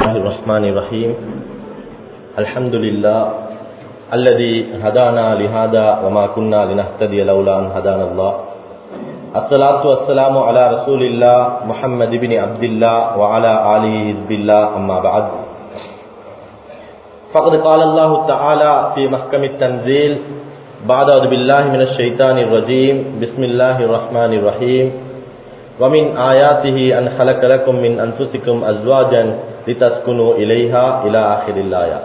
الله الرحمن الرحيم الحمد لله الذي هدانا لهذا وما كنا لنهتدي لولا أن هدانا الله الصلاة والسلام على رسول الله محمد بن عبد الله وعلى آله حزب الله أما بعد فقد قال الله تعالى في محكم التنزيل بعد أعوذ بالله من الشيطان الرجيم بسم الله الرحمن الرحيم ومن آياته أن خلق لكم من أنفسكم أزواجا لتسكنوا إليها إلى آخر الآية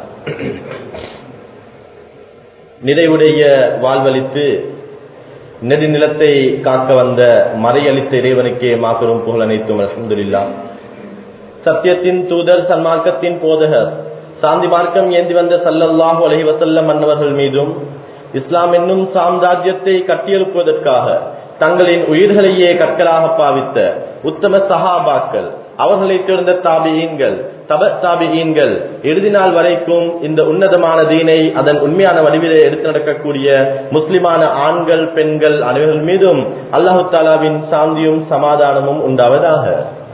நிறைவுடைய வாழ்வழித்து நெடுநிலத்தை காக்க வந்த மறையளித்த இறைவனுக்கே மாபெரும் புகழ் அனைத்தும் அலமதுல்லா சத்தியத்தின் தூதர் சன்மார்க்கத்தின் போதகர் சாந்தி மார்க்கம் ஏந்தி வந்த சல்லல்லாஹு அலஹி வசல்லம் மன்னவர்கள் மீதும் இஸ்லாம் என்னும் சாம்ராஜ்யத்தை கட்டியெழுப்புவதற்காக தங்களின் உயிர்களையே கற்களாக பாவித்த உத்தம சஹாபாக்கள் அவர்களை சேர்ந்த தாபியீன்கள் தப தாபியீன்கள் இறுதி நாள் வரைக்கும் இந்த உன்னதமான தீனை அதன் உண்மையான வடிவிலே எடுத்து நடக்கக்கூடிய முஸ்லிமான ஆண்கள் பெண்கள் அனைவர்கள் மீதும் அல்லாஹு தாலாவின் சாந்தியும் சமாதானமும் உண்டாவதாக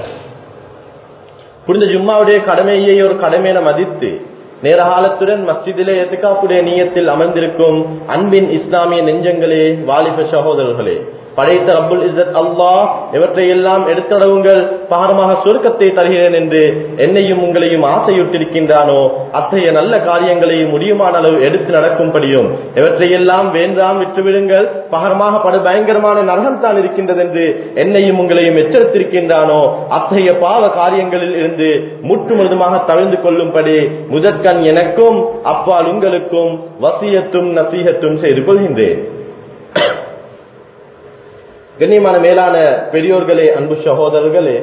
புரிந்த ஜும்மாவுடைய கடமையை ஒரு கடமையென மதித்து நேரகாலத்துடன் மஸ்ஜிதிலே எத்துக்காப்புடைய நீயத்தில் அமர்ந்திருக்கும் அன்பின் இஸ்லாமிய நெஞ்சங்களே வாலிப சகோதரர்களே படைத்த ரப்புல் இசத் அல்லாஹ் இவற்றையெல்லாம் எடுத்தடவுங்கள் பாரமாக சுருக்கத்தை தருகிறேன் என்று என்னையும் உங்களையும் ஆசையுட்டிருக்கின்றானோ அத்தகைய நல்ல காரியங்களை முடியுமான அளவு எடுத்து நடக்கும்படியும் இவற்றையெல்லாம் வேண்டாம் விட்டுவிடுங்கள் பகரமாக படு பயங்கரமான நரகம் தான் இருக்கின்றது என்று என்னையும் உங்களையும் எச்சரித்திருக்கின்றானோ அத்தகைய பாவ காரியங்களில் இருந்து முற்று முழுதுமாக தவிர்ந்து கொள்ளும்படி முதற்கண் எனக்கும் அப்பால் உங்களுக்கும் வசியத்தும் நசீகத்தும் செய்து கொள்கின்றேன் கண்ணியமான மேலான பெரியோர்களே அன்பு சகோதரர்களே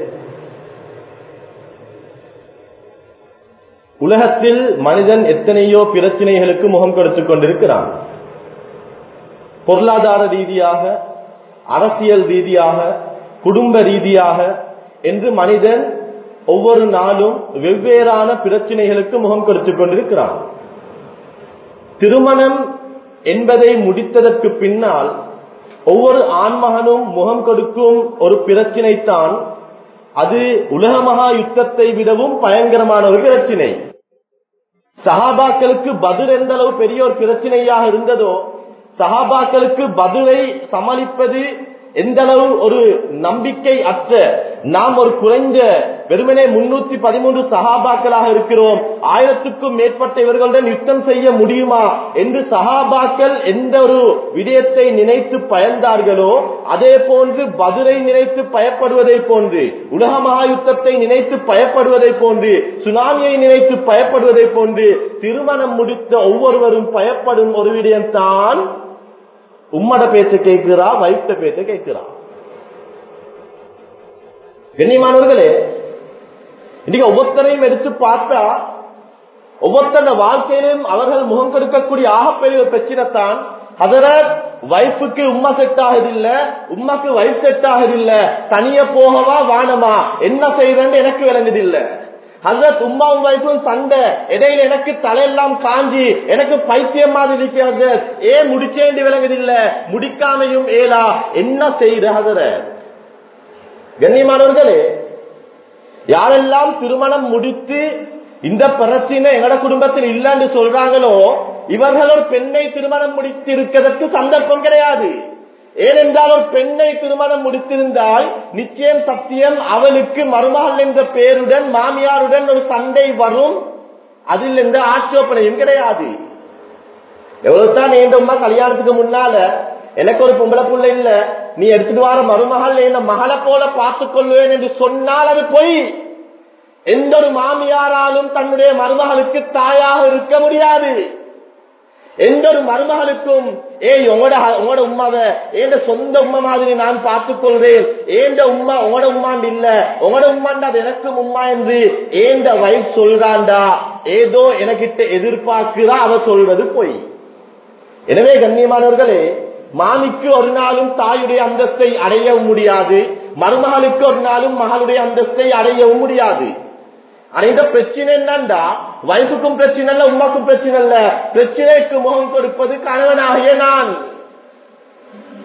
உலகத்தில் மனிதன் எத்தனையோ பிரச்சனைகளுக்கு முகம் கொடுத்துக் கொண்டிருக்கிறான் பொருளாதார ரீதியாக அரசியல் ரீதியாக குடும்ப ரீதியாக என்று மனிதன் ஒவ்வொரு நாளும் வெவ்வேறான பிரச்சனைகளுக்கு முகம் கொடுத்துக் கொண்டிருக்கிறான் திருமணம் என்பதை முடித்ததற்கு பின்னால் ஒவ்வொரு ஆண்மகனும் முகம் கொடுக்கும் ஒரு பிரச்சினை தான் அது உலக மகா யுத்தத்தை விடவும் பயங்கரமான ஒரு பிரச்சினை சஹாபாக்களுக்கு பதில் எந்த அளவு பெரிய ஒரு பிரச்சனையாக இருந்ததோ சஹாபாக்களுக்கு பதிலை சமாளிப்பது எந்த அளவு ஒரு நம்பிக்கை அற்ற நாம் ஒரு குறைந்த வெறுமனே முன்னூத்தி பதிமூன்று சகாபாக்களாக இருக்கிறோம் ஆயிரத்துக்கும் மேற்பட்ட இவர்களுடன் யுத்தம் செய்ய முடியுமா என்று சகாபாக்கள் எந்த ஒரு விடயத்தை நினைத்து பயந்தார்களோ அதே போன்று பதிலை நினைத்து பயப்படுவதை போன்று உலக மகா யுத்தத்தை நினைத்து பயப்படுவதை போன்று சுனாமியை நினைத்து பயப்படுவதை போன்று திருமணம் முடித்த ஒவ்வொருவரும் பயப்படும் ஒரு விடயம்தான் உம்மட பேச்ச கேட்கிறா வைத்த பேச்ச கேட்கிறா கண்ணியமானவர்களே இன்னைக்கு ஒவ்வொருத்தரையும் எடுத்து பார்த்தா ஒவ்வொருத்தர வாழ்க்கையிலும் அவர்கள் முகம் கொடுக்கக்கூடிய ஆகப்பெரிய பிரச்சனை தான் அதரத் வைஃபுக்கு உம்மா செட் ஆகுதில்ல உம்மாக்கு வைஃப் செட் ஆகுதில்ல தனிய போகவா வானமா என்ன செய்யறேன்னு எனக்கு விளங்குதில்லை ஹசரத் உம்மாவும் வைஃபும் சண்டை இடையில எனக்கு தலையெல்லாம் காஞ்சி எனக்கு பைத்தியம் மாதிரி இருக்கிறது ஏன் முடிச்சேன் விளங்குதில்ல முடிக்காமையும் ஏலா என்ன செய்த ஹசரத் கண்ணியமானவர்களே யாரெல்லாம் திருமணம் முடித்து இந்த பிரச்சனை எங்கட குடும்பத்தில் இல்லைன்னு சொல்றாங்களோ இவர்கள் ஒரு பெண்ணை திருமணம் முடித்து இருக்கிறதற்கு சந்தர்ப்பம் கிடையாது ஏனென்றால் ஒரு பெண்ணை திருமணம் முடித்திருந்தால் நிச்சயம் சத்தியம் அவளுக்கு மருமகள் என்ற பேருடன் மாமியாருடன் ஒரு சண்டை வரும் அதில் எந்த ஆட்சேபனையும் கிடையாது எவ்வளவுதான் ஏண்டம்மா கல்யாணத்துக்கு முன்னால எனக்கு ஒரு பொம்பளை புள்ள இல்ல நீ எடுத்துட்டு வர மருமகள் என்ன மகளை போல பார்த்துக் கொள்வேன் என்று சொன்னால் அது பொய் எந்த ஒரு மாமியாராலும் தன்னுடைய மருமகளுக்கு தாயாக இருக்க முடியாது எந்த ஒரு மருமகளுக்கும் ஏய் உங்களோட உங்களோட உமாவ ஏண்ட சொந்த உமா மாதிரி நான் பார்த்துக் கொள்றேன் ஏண்ட உமா உங்களோட உமாண்டு இல்ல உங்களோட உமாண்டா அது எனக்கும் உமா என்று ஏண்ட வைஃப் சொல்றாண்டா ஏதோ எனக்கிட்ட எதிர்பார்க்கிறா அவ சொல்வது போய் எனவே கண்ணியமானவர்களே மாமிக்கு ஒரு நாளும் தாயுடைய அந்தஸ்தை அடையவும் முடியாது மருமகளுக்கு ஒரு நாளும் மகளுடைய அந்தஸ்தை அடையவும் முடியாது ஆனா இந்த பிரச்சனை என்னண்டா வைஃபுக்கும் பிரச்சனை இல்ல உமாக்கும் பிரச்சனை இல்ல பிரச்சனைக்கு முகம் கொடுப்பது கணவனாகிய நான்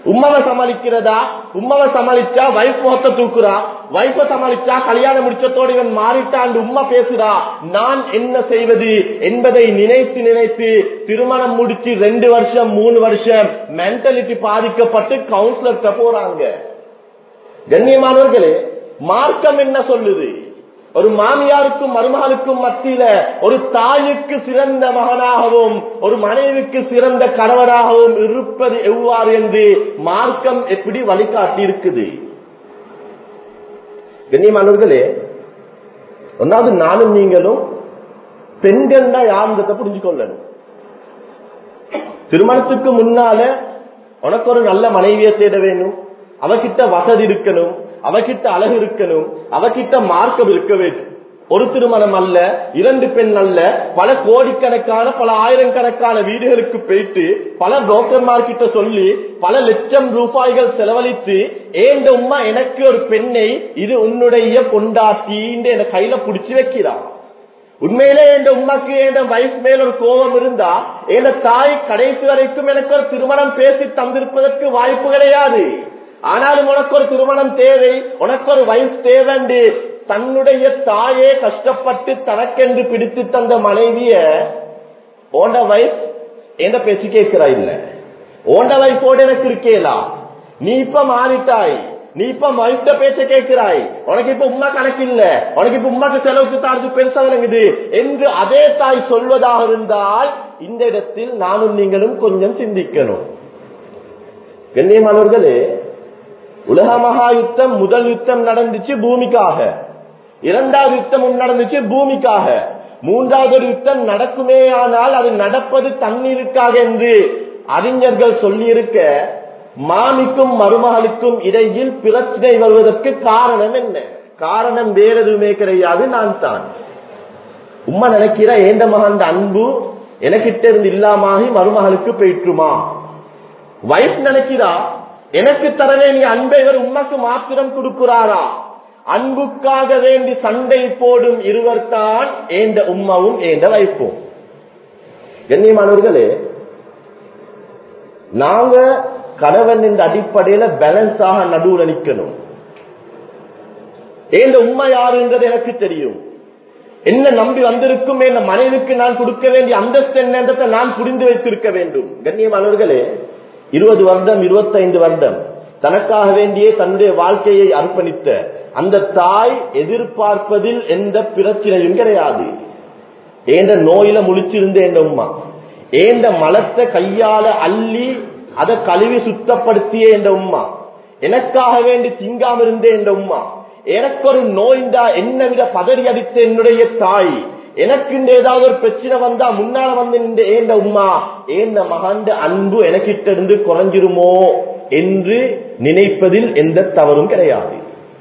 உம்மவை சமாளிக்கிறதா உம்மவை சமாளிச்சா வைஃப் முகத்தை தூக்குறா வைஃப சமாளிச்சா கல்யாணம் முடிச்சத்தோடு இவன் மாறிட்டான் உம்மா பேசுறா நான் என்ன செய்வது என்பதை நினைத்து நினைத்து திருமணம் முடிச்சு ரெண்டு வருஷம் மூணு வருஷம் மென்டாலிட்டி பாதிக்கப்பட்டு கவுன்சிலர்கிட்ட போறாங்க கண்ணியமானவர்களே மார்க்கம் என்ன சொல்லுது ஒரு மாமியாருக்கும் மருமகளுக்கும் மத்தியில ஒரு தாய்க்கு சிறந்த மகனாகவும் ஒரு மனைவிக்கு சிறந்த கணவனாகவும் இருப்பது எவ்வாறு என்று மார்க்கம் எப்படி வழிகாட்டி இருக்குது கண்ணியமானவர்களே ஒன்னாவது நானும் நீங்களும் பெண்கள் தான் யாருன்றத புரிஞ்சு கொள்ளணும் திருமணத்துக்கு முன்னால உனக்கு ஒரு நல்ல மனைவியை தேட வேணும் அவகிட்ட வசதி இருக்கணும் அவகிட்ட அழகு இருக்கணும் அவகிட்ட மார்க்கம் இருக்க வேண்டும் ஒரு திருமணம் அல்ல இரண்டு பெண் அல்ல பல கோடிக்கணக்கான பல ஆயிரக்கணக்கான வீடுகளுக்கு போயிட்டு பல புரோக்கர்மார் கிட்ட சொல்லி பல லட்சம் ரூபாய்கள் செலவழித்து ஏண்ட உமா எனக்கு ஒரு பெண்ணை இது உன்னுடைய கொண்டாட்டின்னு என கையில புடிச்சு வைக்கிறான் உண்மையிலே என் உமாக்கு என் வயசு மேல ஒரு கோபம் இருந்தா என் தாய் கடைசி வரைக்கும் எனக்கு ஒரு திருமணம் பேசி தந்திருப்பதற்கு வாய்ப்பு கிடையாது ஆனாலும் உனக்கு ஒரு திருமணம் தேவை உனக்கு ஒரு வயசு தேவைண்டு தன்னுடைய தாயே கஷ்டப்பட்டு தனக்கென்று பிடித்து தந்த மனைவிய ஓண்ட வயசு எந்த பேச்சு கேட்கிறா இல்ல ஓண்ட வயசோடு எனக்கு இருக்கேலா நீ இப்ப மாறிட்டாய் நீ இப்ப மகிழ்ந்த பேச்ச கேட்கிறாய் உனக்கு இப்ப உமா கணக்கு இல்ல உனக்கு இப்ப உமாக்கு செலவுக்கு தாழ்ந்து பெருசா விளங்குது என்று அதே தாய் சொல்வதாக இருந்தால் இந்த இடத்தில் நானும் நீங்களும் கொஞ்சம் சிந்திக்கணும் கண்ணியமானவர்களே உலக மகா யுத்தம் முதல் யுத்தம் நடந்துச்சு பூமிக்காக இரண்டாவது யுத்தமும் நடந்துச்சு பூமிக்காக மூன்றாவது ஒரு யுத்தம் நடக்குமே ஆனால் அது நடப்பது தண்ணீருக்காக என்று அறிஞர்கள் சொல்லியிருக்க மாமிக்கும் மருமகளுக்கும் இடையில் பிரச்சனை வருவதற்கு காரணம் என்ன காரணம் வேற எதுவுமே கிடையாது நான் தான் உம்மா நினைக்கிற ஏண்ட மகன் அன்பு எனக்கிட்ட இருந்து இல்லாமாகி மருமகளுக்கு போயிட்டுமா வயசு நினைக்கிறா எனக்கு தரவே நீ அன்பை இவர் உமக்கு மாத்திரம் கொடுக்கிறாரா அன்புக்காக வேண்டி சண்டை போடும் இருவர் தான் ஏந்த உம்மாவும் ஏந்த வைப்போம் கண்ணியமானவர்களே நாங்க கணவன் என்ற அடிப்படையில பேலன்ஸாக நடுவுல நிக்கணும் ஏந்த உண்மை யாருன்றது எனக்கு தெரியும் என்ன நம்பி வந்திருக்கும் என் மனைவிக்கு நான் கொடுக்க வேண்டிய அந்தஸ்து என்னன்றதை நான் புரிந்து வைத்திருக்க வேண்டும் கண்ணியமானவர்களே இருபது வருடம் இருபத்தைந்து வருடம் தனக்காக வேண்டியே தன்னுடைய வாழ்க்கையை அர்ப்பணித்த அந்த தாய் எதிர்பார்ப்பதில் எந்த பிரச்சனையும் கிடையாது ஏந்த நோயில முழிச்சிருந்த என் உமா ஏந்த மலத்தை கையால அள்ளி அதை கழுவி சுத்தப்படுத்திய என்ற உமா எனக்காக வேண்டி திங்காம இருந்தே என்ற உமா எனக்கு ஒரு நோய்ந்தா என்ன விட பதறி அடித்த என்னுடைய தாய் எனக்கு இந்த ஏதாவது ஒரு பிரச்சனை வந்தா முன்னால வந்து நின்ற ஏந்த உமா ஏந்த மகண்ட அன்பு எனக்கிட்ட இருந்து குறைஞ்சிருமோ என்று நினைப்பதில் எந்த தவறும் கிடையாது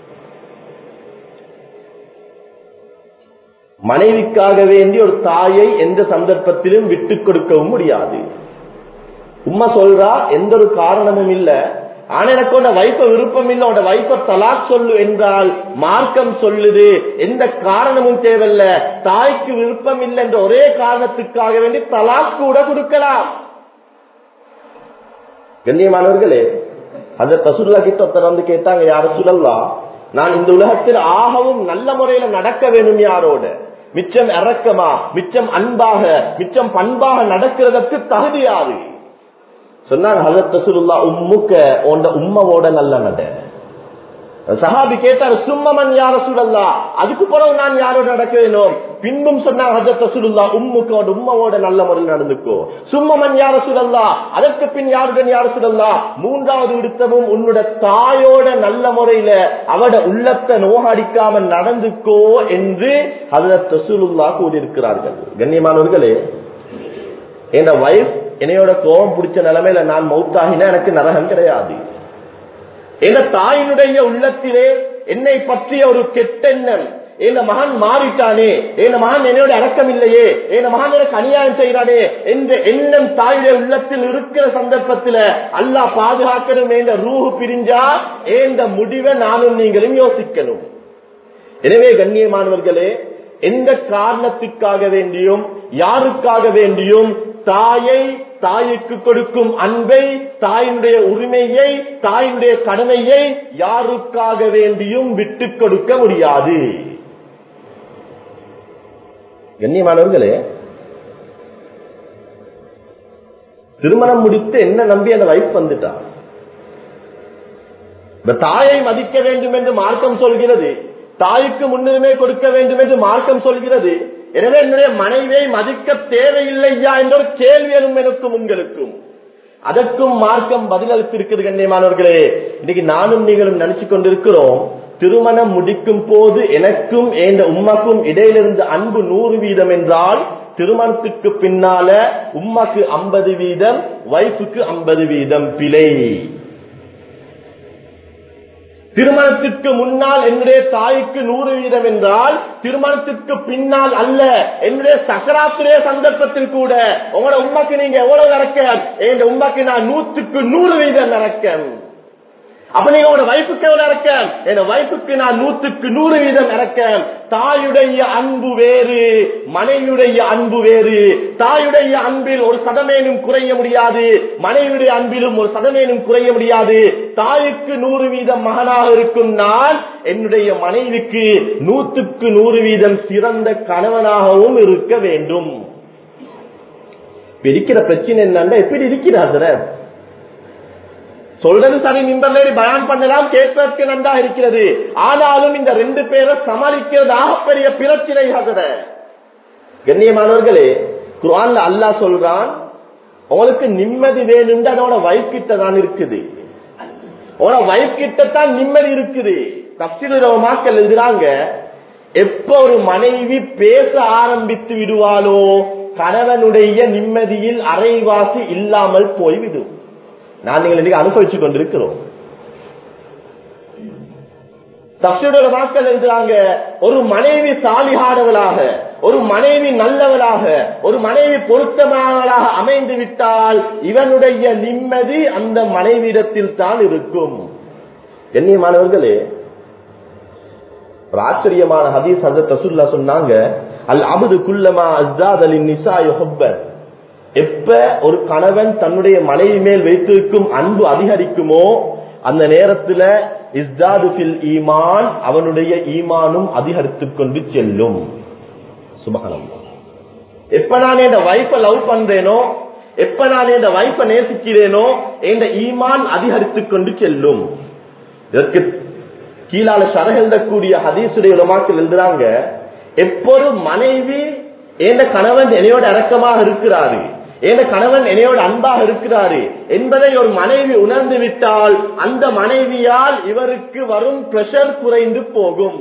மனைவிக்காக வேண்டி ஒரு தாயை எந்த சந்தர்ப்பத்திலும் விட்டுக் கொடுக்கவும் முடியாது உம்மா சொல்றா எந்த ஒரு காரணமும் இல்ல ஆனா எனக்கு உன்ன வைப்ப விருப்பம் இல்ல உன்ன வைப்ப தலாக் சொல்லு என்றால் மார்க்கம் சொல்லுது எந்த காரணமும் தேவையில்ல தாய்க்கு விருப்பம் இல்லை என்ற ஒரே காரணத்துக்காக வேண்டி தலாக் கூட கொடுக்கலாம் கண்ணியமானவர்களே அந்த தசுல்லா கிட்ட ஒருத்தர் வந்து கேட்டாங்க யார சொல்லலாம் நான் இந்த உலகத்தில் ஆகவும் நல்ல முறையில நடக்க வேணும் யாரோட மிச்சம் இறக்கமா மிச்சம் அன்பாக மிச்சம் பண்பாக நடக்கிறதற்கு தகுதி யாரு சொன்னாங்க ஹசரத் ரசூலுல்லா உம்முக்க உண்ட உம்மவோட நல்ல நட சஹாபி கேட்டார் சும்மமன் யார சூழல்லா அதுக்கு பிறகு நான் யாரோட நடக்க வேணும் பின்பும் சொன்னாங்க ஹஜரத் ரசூலுல்லா உம்முக்கோட உம்மவோட நல்ல முறையில் நடந்துக்கோ சும்மமன் யார சூழல்லா அதற்கு பின் யாருடன் யார சூழல்லா மூன்றாவது விடுத்தமும் உன்னோட தாயோட நல்ல முறையில அவட உள்ளத்தை நோகடிக்காம நடந்துக்கோ என்று ஹஜரத் ரசூலுல்லா கூறியிருக்கிறார்கள் கண்ணியமானவர்களே என் வைஃப் என்னையோட கோபம் பிடிச்ச நிலைமையில நான் மௌத்தாகினா எனக்கு நரகம் கிடையாது எங்க தாயினுடைய உள்ளத்திலே என்னை பற்றிய ஒரு கெட்டெண்ணம் என் மகன் மாறிட்டானே என் மகன் என்னோட அடக்கம் இல்லையே என் மகன் எனக்கு அநியாயம் செய்யறானே என்ற எண்ணம் தாயுடைய உள்ளத்தில் இருக்கிற சந்தர்ப்பத்தில் அல்லாஹ் பாதுகாக்கணும் என்ற ரூஹு பிரிஞ்சா என்ற முடிவை நானும் நீங்களும் யோசிக்கணும் எனவே கண்ணியமானவர்களே எந்த காரணத்துக்காக வேண்டியும் யாருக்காக வேண்டியும் தாயை தாய்க்கு கொடுக்கும் அன்பை தாயினுடைய உரிமையை தாயினுடைய கடமையை யாருக்காக வேண்டியும் விட்டுக் கொடுக்க முடியாது கண்ணியமானவர்களே திருமணம் முடித்து என்ன நம்பி அந்த வைஃப் வந்துட்டான் இந்த தாயை மதிக்க வேண்டும் என்று மார்க்கம் சொல்கிறது தாய்க்கு முன்னுரிமை கொடுக்க வேண்டும் என்று மார்க்கம் சொல்கிறது எனவே என்னுடைய மனைவியை மதிக்க தேவையில்லையா என்ற ஒரு கேள்வி எனும் எனக்கும் உங்களுக்கும் அதற்கும் மார்க்கம் பதிலளித்திருக்கிறது கண்ணியமானவர்களே இன்னைக்கு நானும் நீங்களும் நினைச்சு கொண்டிருக்கிறோம் திருமணம் முடிக்கும் போது எனக்கும் என் உம்மாக்கும் இடையிலிருந்து அன்பு நூறு வீதம் என்றால் திருமணத்துக்கு பின்னால உம்மாக்கு ஐம்பது வீதம் வைஃபுக்கு ஐம்பது வீதம் பிழை திருமணத்திற்கு முன்னால் என்னுடைய தாய்க்கு நூறு வீதம் என்றால் திருமணத்திற்கு பின்னால் அல்ல என்னுடைய சக்கராத்துடைய சந்தர்ப்பத்தில் கூட உங்களோட உமாக்கு நீங்க எவ்வளவு இறக்க என் உமாக்கு நான் நூற்றுக்கு நூறு வீதம் இறக்க அப்ப நீங்க உங்களோட வைப்புக்கு எவ்வளவு இறக்க என் வைப்புக்கு நான் நூற்றுக்கு நூறு வீதம் இறக்க தாயுடைய அன்பு வேறு மனைவியுடைய அன்பு வேறு தாயுடைய அன்பில் ஒரு சதமேனும் குறைய முடியாது மனைவியுடைய அன்பிலும் ஒரு சதமேனும் குறைய முடியாது தாய்க்கு நூறு வீதம் மகனாக இருக்கும் நான் என்னுடைய மனைவிக்கு நூற்றுக்கு நூறு வீதம் சிறந்த கணவனாகவும் இருக்க வேண்டும் இருக்கிற பிரச்சனை என்னன்னா எப்படி இருக்கிறார் சொல்றது சரி நிம்பர்லேடி பயான் பண்ணலாம் கேட்பதற்கு நன்றா இருக்கிறது ஆனாலும் இந்த ரெண்டு பேரை சமாளிக்கிறதாக பெரிய பிரச்சனை ஹசர கண்ணியமானவர்களே குரான்ல அல்லாஹ் சொல்றான் உங்களுக்கு நிம்மதி வேணும்னு அதோட வைஃப் கிட்ட தான் இருக்குது உங்களோட வைஃப் கிட்ட தான் நிம்மதி இருக்குது தப்சிலுமாக்கள் எழுதுறாங்க எப்ப ஒரு மனைவி பேச ஆரம்பித்து விடுவாளோ கணவனுடைய நிம்மதியில் அரைவாசி இல்லாமல் போய்விடும் நான் நீங்கள் இன்னைக்கு அனுபவிச்சு கொண்டிருக்கிறோம் தப்சியோட மக்கள் எழுதுறாங்க ஒரு மனைவி சாலிகானவளாக ஒரு மனைவி நல்லவளாக ஒரு மனைவி பொருத்தமானவளாக அமைந்து விட்டால் இவனுடைய நிம்மதி அந்த மனைவியிடத்தில் தான் இருக்கும் கண்ணியமானவர்களே ஒரு ஆச்சரியமான ஹதீஸ் ஹசரத் ரசூல்லா சொன்னாங்க அல் அபுது குல்லமா அஸ்தாத் அலி நிசா யுஹப்பன் எப்ப ஒரு கணவன் தன்னுடைய மனைவி மேல் வைத்திருக்கும் அன்பு அதிகரிக்குமோ அந்த நேரத்துல இஸ்தாது ஃபில் ஈமான் அவனுடைய ஈமானும் அதிகரித்துக் கொண்டு செல்லும் சுபகனம் எப்ப நான் இந்த வைஃபை லவ் பண்றேனோ எப்ப நான் இந்த வைஃபை நேசிக்கிறேனோ இந்த ஈமான் அதிகரித்துக் கொண்டு செல்லும் இதற்கு கீழால சரக எழுதக்கூடிய ஹதீசுடைய உலமாக்கள் எழுதுறாங்க எப்பொரு மனைவி எந்த கணவன் என்னையோட இறக்கமாக இருக்கிறாரு எந்த கணவன் என்னையோட அன்பாக இருக்கிறாரு என்பதை ஒரு மனைவி உணர்ந்து விட்டால் அந்த மனைவியால் இவருக்கு வரும் பிரஷர் குறைந்து போகும்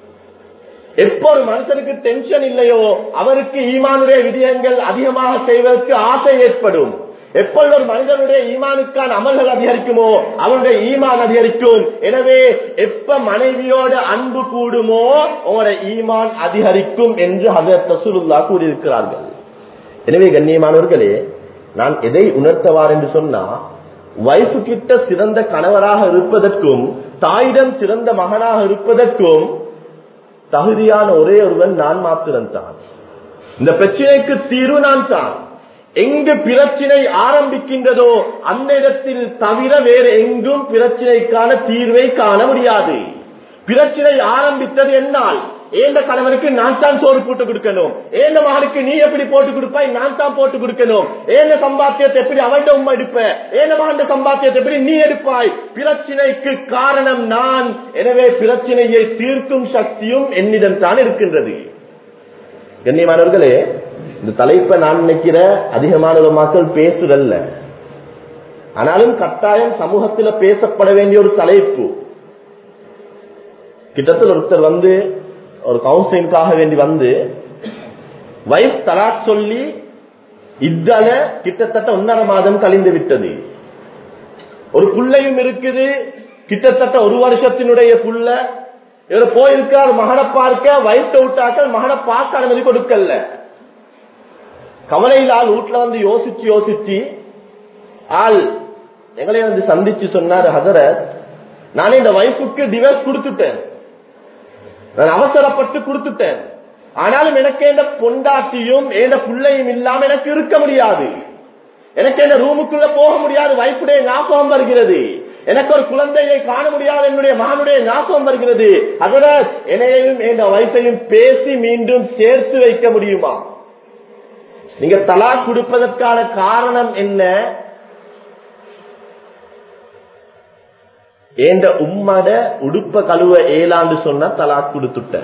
எப்போ ஒரு மனுஷனுக்கு டென்ஷன் இல்லையோ அவருக்கு ஈமானுடைய விடயங்கள் அதிகமாக செய்வதற்கு ஆசை ஏற்படும் எப்பொழுது ஒரு மனிதனுடைய ஈமானுக்கான அமல்கள் அதிகரிக்குமோ அவனுடைய ஈமான் அதிகரிக்கும் எனவே எப்ப மனைவியோட அன்பு கூடுமோ உங்களோட ஈமான் அதிகரிக்கும் என்று ஹசரத் ரசூலுல்லா கூறியிருக்கிறார்கள் எனவே கண்ணியமானவர்களே நான் எதை உணர்த்தவார் என்று சொன்னா வைஃபு கிட்ட சிறந்த கணவராக இருப்பதற்கும் தாயிடம் சிறந்த மகனாக இருப்பதற்கும் தகுதியான ஒரே ஒருவன் நான் மாத்திரம் தான் இந்த பிரச்சனைக்கு தீர்வு நான் தான் எங்கு பிரச்சனை ஆரம்பிக்கின்றதோ அந்த இடத்தில் தவிர வேறு எங்கும் பிரச்சனைக்கான தீர்வை காண முடியாது பிரச்சனை ஆரம்பித்தது என்னால் ஏந்த கணவனுக்கு நான் தான் சோறு போட்டு கொடுக்கணும் ஏந்த மகனுக்கு நீ எப்படி போட்டு கொடுப்பாய் நான் தான் போட்டு கொடுக்கணும் ஏந்த சம்பாத்தியத்தை எப்படி அவன்கிட்ட உண்மை எடுப்ப ஏந்த மகன் சம்பாத்தியத்தை எப்படி நீ எடுப்பாய் பிரச்சனைக்கு காரணம் நான் எனவே பிரச்சனையை தீர்க்கும் சக்தியும் என்னிடம் தான் இருக்கின்றது கண்ணியமானவர்களே இந்த தலைப்பை நான் நினைக்கிற அதிகமான மக்கள் பேசுதல்ல ஆனாலும் கட்டாயம் சமூகத்தில் பேசப்பட வேண்டிய ஒரு தலைப்பு கிட்டத்தில் ஒருத்தர் வந்து ஒரு கவுன்சிலிங்காக வேண்டி வந்து வைஃப் தலாக் சொல்லி இதால கிட்டத்தட்ட ஒன்னரை மாதம் கழிந்து விட்டது ஒரு புள்ளையும் இருக்குது கிட்டத்தட்ட ஒரு வருஷத்தினுடைய புள்ள இவர் போயிருக்கார் மகனை பார்க்க வயிற்று விட்டாக்கள் மகனை பார்க்க அனுமதி கொடுக்கல கவலையில் ஆள் வீட்டுல வந்து யோசிச்சு யோசிச்சு ஆள் எங்களை வந்து சந்திச்சு சொன்னார் ஹசரத் நானே இந்த வைஃபுக்கு டிவோர்ஸ் கொடுத்துட்டேன் நான் அவசரப்பட்டு கொடுத்துட்டேன் ஆனாலும் எனக்கு எந்த பொண்டாட்டியும் எந்த பிள்ளையும் இல்லாம எனக்கு இருக்க முடியாது எனக்கு என்ன ரூமுக்குள்ள போக முடியாது வைப்புடைய ஞாபகம் வருகிறது எனக்கு ஒரு குழந்தையை காண முடியாது என்னுடைய மகனுடைய ஞாபகம் வருகிறது அதோட என்னையும் என் வைஃபையும் பேசி மீண்டும் சேர்த்து வைக்க முடியுமா நீங்க தலா கொடுப்பதற்கான காரணம் என்ன ஏண்ட உம்மட உடுப்ப கழுவ ஏலாண்டு சொன்னா தலா கொடுத்துட்ட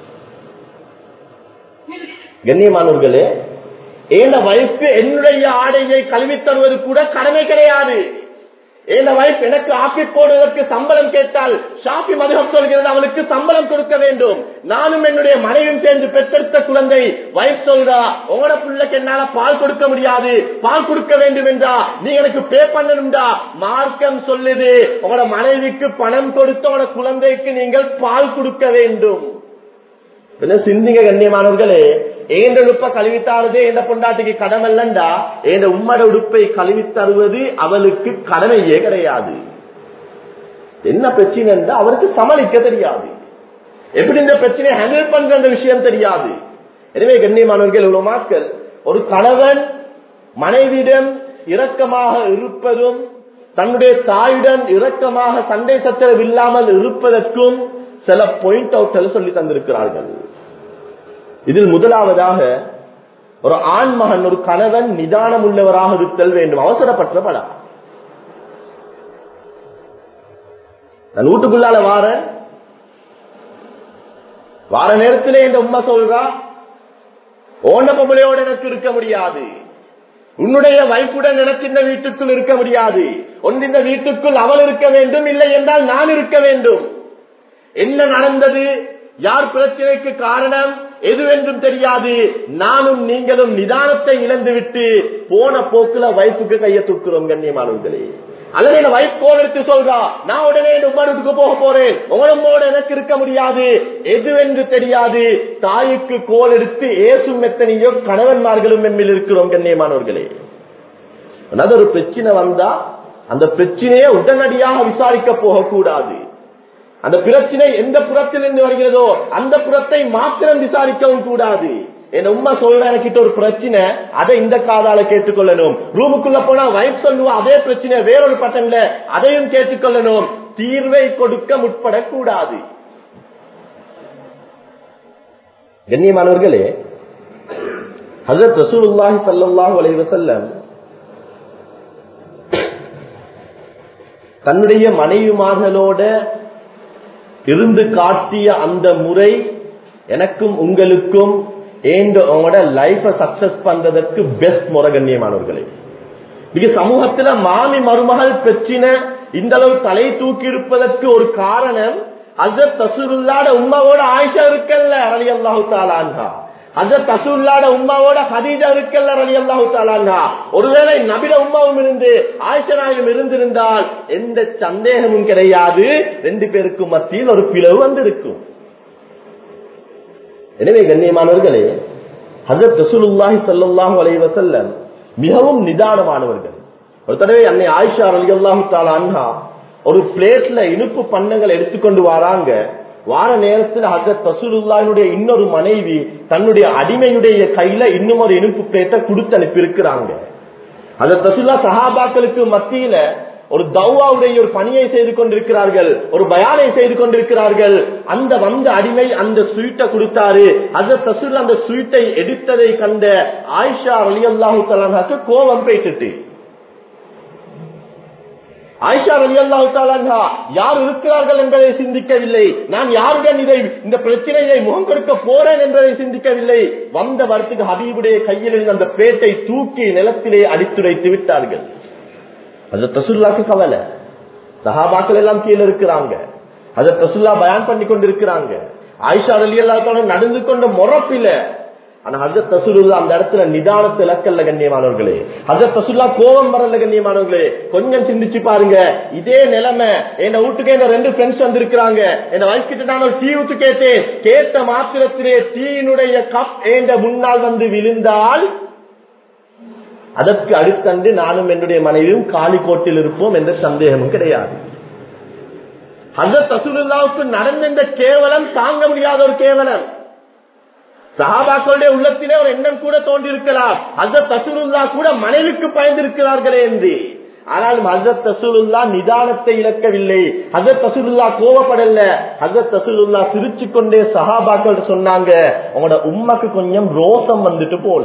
கண்ணியமானவர்களே ஏண்ட வயசு என்னுடைய ஆடையை கழுவி தருவது கூட கடமை கிடையாது ஏண்ட வயசு எனக்கு ஆக்கி போடுவதற்கு சம்பளம் கேட்டால் ஷாப்பி மதுகம் சொல்கிறது அவளுக்கு சம்பளம் கொடுக்க வேண்டும் நானும் என்னுடைய மனைவியும் சேர்ந்து பெற்றெடுத்த குழந்தை வயசு சொல்றா உங்களோட பிள்ளைக்கு என்னால பால் கொடுக்க முடியாது பால் கொடுக்க வேண்டும் என்றா நீ எனக்கு பே பண்ணணும்டா மார்க்கம் சொல்லுது உங்களோட மனைவிக்கு பணம் கொடுத்து உங்களோட குழந்தைக்கு நீங்கள் பால் கொடுக்க வேண்டும் என்ன சிந்திங்க கண்ணியமானவர்களே ஏண்ட உடுப்பை கழுவித்தாருதே எந்த பொண்டாட்டிக்கு கடமல்லண்டா ஏண்ட உம்மட உடுப்பை கழுவி தருவது அவளுக்கு கடமையே கிடையாது என்ன பிரச்சனை அவருக்கு சமாளிக்க தெரியாது எப்படி இந்த பிரச்சனையை ஹேண்டில் பண்ற அந்த விஷயம் தெரியாது எனவே கண்ணியமானவர்கள் இவ்வளவு மாக்கள் ஒரு கணவன் மனைவியிடம் இரக்கமாக இருப்பதும் தன்னுடைய தாயுடன் இரக்கமாக சண்டை சச்சரவு இல்லாமல் இருப்பதற்கும் சில பாயிண்ட் அவுட் சொல்லி தந்திருக்கிறார்கள் இதில் முதலாவதாக ஒரு ஆண் மகன் ஒரு கணவன் நிதானம் உள்ளவராக இருத்தல் வேண்டும் அவசரப்பட்ட படம் நான் வீட்டுக்குள்ளால வாரேன் வார நேரத்திலே இந்த உண்மை சொல்றா ஓண்ட பொம்பளையோட எனக்கு இருக்க முடியாது உன்னுடைய வைப்புடன் எனக்கு இந்த வீட்டுக்குள் இருக்க முடியாது ஒன்று இந்த வீட்டுக்குள் அவள் இருக்க வேண்டும் இல்லை என்றால் நான் இருக்க வேண்டும் என்ன நடந்தது யார் பிரச்சனைக்கு காரணம் எதுவென்றும் தெரியாது நானும் நீங்களும் நிதானத்தை இழந்துவிட்டு போன போக்குல வைப்புக்கு கையை தூக்குறோம் கண்ணியமானவர்களே அல்லது என்ன வைப் கோல் எடுத்து சொல்றா நான் உடனே உமானுக்கு போக போறேன் உங்களோட எனக்கு இருக்க முடியாது எதுவென்று தெரியாது தாய்க்கு கோல் எடுத்து ஏசும் எத்தனையோ கணவன்மார்களும் எம்மில் இருக்கிறோம் கண்ணியமானவர்களே அதாவது ஒரு பிரச்சனை வந்தா அந்த பிரச்சனையை உடனடியாக விசாரிக்க போகக்கூடாது அந்த பிரச்சனை எந்த புறத்திலிருந்து வருகிறதோ அந்த புறத்தை மாத்திரம் விசாரிக்கவும் கூடாது என் உண்மை சொல்ற எனக்கிட்ட ஒரு பிரச்சனை அதை இந்த காதால கேட்டுக்கொள்ளணும் ரூமுக்குள்ள போனா வைப் சொல்லுவா அதே பிரச்சனை வேறொரு பட்டன்ல அதையும் கேட்டுக்கொள்ளணும் தீர்வை கொடுக்க முற்படக்கூடாது கண்ணியமானவர்களே ஹசரத் ரசூலுல்லாஹி ஸல்லல்லாஹு அலைஹி வஸல்லம் தன்னுடைய மனைவிமார்களோட இருந்து காட்டிய அந்த முறை எனக்கும் உங்களுக்கும் ஏண்ட உங்களோட லைஃப சக்சஸ் பண்றதற்கு பெஸ்ட் முறை கண்ணியமானவர்களே மிக சமூகத்துல மாமி மருமகள் பிரச்சனை இந்த அளவு தலை தூக்கி இருப்பதற்கு ஒரு காரணம் அசத் தசூருல்லாட உமாவோட ஆயிஷா இருக்கல்ல அலி அல்லாஹு தாலான்ஹா அசத் தசூல்லாட உமாவோட ஹதீஜா இருக்கல்ல அலி அல்லாஹு தாலான்ஹா ஒருவேளை நபில உமாவும் இருந்து ஆயிஷா நாயகம் இருந்திருந்தால் எந்த சந்தேகமும் கிடையாது ரெண்டு பேருக்கும் மத்தியில் ஒரு பிளவு வந்திருக்கும் எனவே கண்ணியமானவர்களே ஹசரத் ரசூலுல்லாஹி ஸல்லல்லாஹு அலைஹி வஸல்லம் மிகவும் நிதானமானவர்கள் ஒரு தடவை அன்னை ஆயிஷா ரலியல்லாஹு தஆலா அன்ஹா ஒரு பிளேட்ல இனிப்பு பண்டங்கள் எடுத்துக்கொண்டு வராங்க வார நேரத்தில் ஹசரத் ரசூலுல்லாஹினுடைய இன்னொரு மனைவி தன்னுடைய அடிமையுடைய கையில இன்னும் ஒரு இனிப்பு பிளேட்டை கொடுத்து அனுப்பி இருக்கிறாங்க ஹசரத் ரசூல்லா சஹாபாக்களுக்கு மத்தியில ஒரு தௌவாவுடைய ஒரு பணியை செய்து கொண்டிருக்கிறார்கள் ஒரு பயானை செய்து கொண்டிருக்கிறார்கள் அந்த வந்த அடிமை அந்த ஸ்வீட்டை கொடுத்தாரு அந்த தசூல் அந்த ஸ்வீட்டை எடுத்ததை கண்ட ஆயிஷா அலி அல்லாஹு தலானாக்கு கோபம் போயிட்டு ஆயிஷா அலி அல்லாஹு தாலா யார் இருக்கிறார்கள் என்பதை சிந்திக்கவில்லை நான் யாருடன் இதை இந்த பிரச்சனையை முகம் கொடுக்க போறேன் என்பதை சிந்திக்கவில்லை வந்த வரத்துக்கு ஹபீபுடைய கையில் இருந்த அந்த பேட்டை தூக்கி நிலத்திலே அடித்துரைத்து விட்டார்கள் அது தசுல்லாக்கு கவலை சஹாபாக்கள் எல்லாம் கீழே இருக்கிறாங்க அதை தசுல்லா பயான் பண்ணி கொண்டிருக்கிறாங்க ஆயிஷா அலி அல்லாத்தோட நடந்து கொண்ட முறப்பில ஆனா ஹஜத் தசுல்லா அந்த இடத்துல நிதானத்தை இலக்கல்ல கண்ணியமானவர்களே ஹஜத் தசுல்லா கோபம் வரல கண்ணியமானவர்களே கொஞ்சம் சிந்திச்சு பாருங்க இதே நிலைமை என் வீட்டுக்கு என்ன ரெண்டு ஃப்ரெண்ட்ஸ் வந்திருக்கிறாங்க என் வைஃப் கிட்ட நான் ஒரு டீ ஊத்து கேட்டேன் கேட்ட மாத்திரத்திலே டீயினுடைய கப் ஏண்ட முன்னால் வந்து விழுந்தால் அதற்கு அடுத்தன்று நானும் என்னுடைய மனைவியும் காலிக்கோட்டில் இருப்போம் என்ற சந்தேகமும் கிடையாது ஹசரத் ரசூலுல்லாவுக்கு நடந்த இந்த கேவலம் தாங்க முடியாத ஒரு கேவலம் சஹாபாக்களுடைய உள்ளத்திலே ஒரு எண்ணம் கூட தோன்றிருக்கலாம் அந்த தசுருல்லா கூட மனைவிக்கு பயந்திருக்கிறார்களே என்று ஆனாலும் ஹசரத் தசூலுல்லா நிதானத்தை இழக்கவில்லை ஹசரத் தசூலுல்லா கோவப்படல ஹசரத் தசூலுல்லா சிரிச்சு கொண்டே சஹாபாக்கள் சொன்னாங்க உங்களோட உம்மக்கு கொஞ்சம் ரோசம் வந்துட்டு போல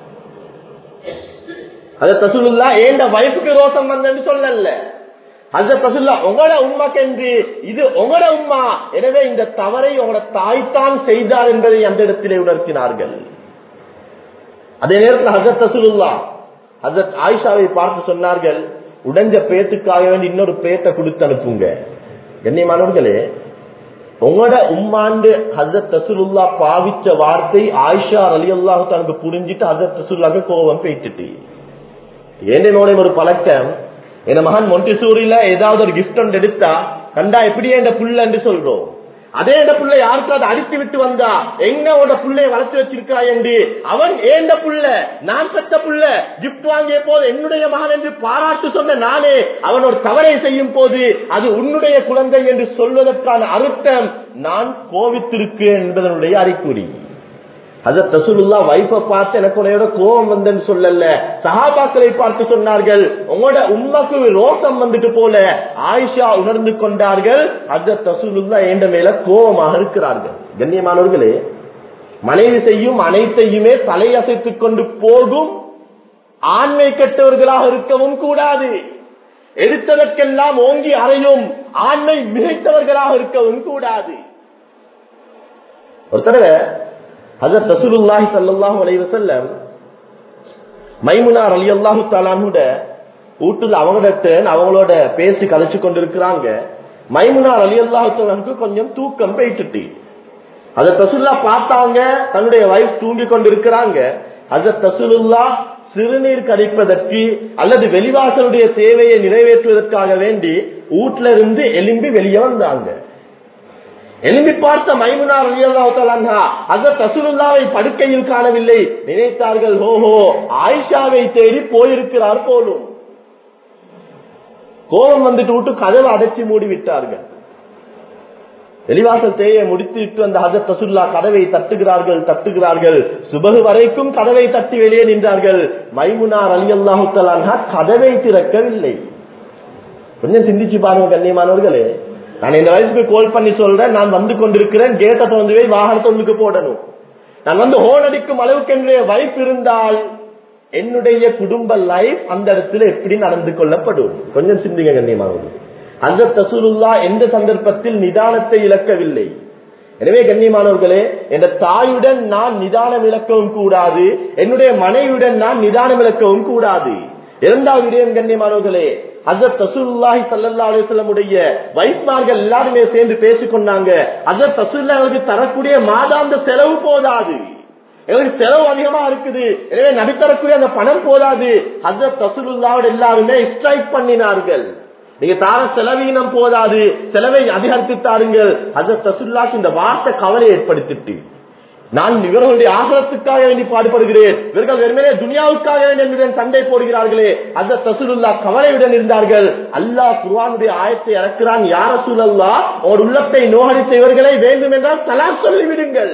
ஹசரத் தசூலுல்லா ஏண்ட வயசுக்கு ரோசம் வந்தன்னு சொல்லல ஹசரத் தசூல்லா உங்களோட உம்மாக்கு என்று இது உங்களோட உம்மா எனவே இந்த தவறை உங்களோட தாய்தான் செய்தார் என்பதை அந்த இடத்திலே உணர்த்தினார்கள் அதே நேரத்தில் ஹசரத் தசூலுல்லா ஹசரத் ஆயிஷாவை பார்த்து சொன்னார்கள் உடைஞ்ச பேத்துக்காக வேண்டி இன்னொரு பேத்தை கொடுத்து அனுப்புங்க கண்ணியமானவர்களே உங்களோட உம்மாண்டு ஹசரத் தசுலுல்லா பாவிச்ச வார்த்தை ஆயிஷா அலி அல்லாஹு தனக்கு புரிஞ்சிட்டு ஹசரத் தசுல்லாக்கு கோபம் போயிட்டுட்டு ஏண்டனோட ஒரு பழக்கம் என் மகன் மொண்டிசூரியில ஏதாவது ஒரு கிஃப்ட் ஒன்று எடுத்தா கண்டா எப்படியே இந்த புள்ள என்று சொல்றோம் அதே இந்த புள்ள யாருக்காவது அடித்து விட்டு வந்தா எங்கோட புள்ளைய வளர்த்து வச்சிருக்கா என்று அவன் ஏந்த புள்ள நான் பெற்ற புள்ள கிஃப்ட் வாங்கிய போது என்னுடைய மகன் என்று பாராட்டு சொன்ன நானே அவன் ஒரு தவறை செய்யும் போது அது உன்னுடைய குழந்தை என்று சொல்வதற்கான அர்த்தம் நான் கோவித்திருக்கேன் என்பதனுடைய அறிகுறி அத தசுலுல்லா வைஃப பார்த்து எனக்கு உனையோட கோபம் வந்தேன்னு சொல்லல சஹாபாக்களை பார்த்து சொன்னார்கள் உங்களோட உண்மைக்கு ரோசம் வந்துட்டு போல ஆயிஷா உணர்ந்து கொண்டார்கள் அத தசுலுல்லா என்ற மேல கோபமாக இருக்கிறார்கள் கண்ணியமானவர்களே மனைவி செய்யும் அனைத்தையுமே தலையசைத்துக் கொண்டு போகும் ஆண்மை கெட்டவர்களாக இருக்கவும் கூடாது எடுத்ததற்கெல்லாம் ஓங்கி அறையும் ஆண்மை மிகைத்தவர்களாக இருக்கவும் கூடாது ஒரு தடவை ஹசரத் ரசூலுல்லாஹி ஸல்லல்லாஹு அலைஹி வஸல்லம் மைமுனா ரலியல்லாஹு தஆலானுட வீட்டுல அவங்ககிட்ட அவங்களோட பேசி கதைச்சு கொண்டிருக்கிறாங்க மைமுனா ரலியல்லாஹு தஆலானுக்கு கொஞ்சம் தூக்கம் போயிட்டுட்டு அத ரசூலுல்லா பார்த்தாங்க தன்னுடைய வைஃப் தூங்கி கொண்டிருக்கிறாங்க ஹசரத் ரசூலுல்லா சிறுநீர் கழிப்பதற்கு அல்லது வெளிவாசலுடைய தேவையை நிறைவேற்றுவதற்காக வேண்டி வீட்டுல இருந்து எலும்பி வெளியே வந்தாங்க எழும்பி பார்த்த மைமுனார் அந்த தசுலுல்லாவை படுக்கையில் காணவில்லை நினைத்தார்கள் ஹோஹோ ஆயிஷாவை தேடி போயிருக்கிறார் போலும் கோபம் வந்துட்டு விட்டு கதவை அடைச்சி மூடி விட்டார்கள் வெளிவாசல் தேயை முடித்து விட்டு அந்த ஹசத் தசுல்லா கதவை தட்டுகிறார்கள் தட்டுகிறார்கள் சுபகு வரைக்கும் கதவை தட்டி வெளியே நின்றார்கள் மைமுனார் அலி அல்லாஹு கதவை திறக்கவில்லை கொஞ்சம் சிந்திச்சு பாருங்க கண்ணியமானவர்களே நான் இந்த வயசுக்கு கால் பண்ணி சொல்றேன் நான் வந்து கொண்டிருக்கிறேன் கேட்டை திறந்து போய் வாகனத்தை ஒன்றுக்கு போடணும் நான் வந்து ஹோன் அடிக்கும் அளவுக்கு என்னுடைய வைஃப் இருந்தால் என்னுடைய குடும்ப லைஃப் அந்த இடத்துல எப்படி நடந்து கொள்ளப்படும் கொஞ்சம் சிந்திங்க கண்ணியமானது அந்த தசூலுல்லா எந்த சந்தர்ப்பத்தில் நிதானத்தை இழக்கவில்லை எனவே கண்ணியமானவர்களே என் தாயுடன் நான் நிதானம் இழக்கவும் கூடாது என்னுடைய மனைவியுடன் நான் நிதானம் இழக்கவும் கூடாது இரண்டாவது விடயம் கண்ணியமானவர்களே அசத் தசூல்லாஹி சல்லா அலுவலமுடைய வைஸ்மார்கள் எல்லாருமே சேர்ந்து பேசிக்கொண்டாங்க அசத் தசூல்லா எங்களுக்கு தரக்கூடிய மாதாந்த செலவு போதாது எங்களுக்கு செலவு அதிகமா இருக்குது எனவே நடித்தரக்கூடிய அந்த பணம் போதாது அசத் தசூல்லாவோட எல்லாருமே ஸ்ட்ரைக் பண்ணினார்கள் நீங்க தார செலவீனம் போதாது செலவை அதிகரித்து தாருங்கள் அசத் தசுல்லாக்கு இந்த வார்த்தை கவலை ஏற்படுத்திட்டு நான் இவர்களுடைய ஆகலத்துக்காக வேண்டி பாடுபடுகிறேன் இவர்கள் வெறுமனே துனியாவுக்காக வேண்டி சண்டை போடுகிறார்களே அந்த தசுலுல்லா கவலையுடன் இருந்தார்கள் அல்லாஹ் குர்வானுடைய ஆயத்தை இறக்கிறான் யார சூழல்லா ஒரு உள்ளத்தை நோகடித்த இவர்களை வேண்டும் என்றால் தலா சொல்லிவிடுங்கள்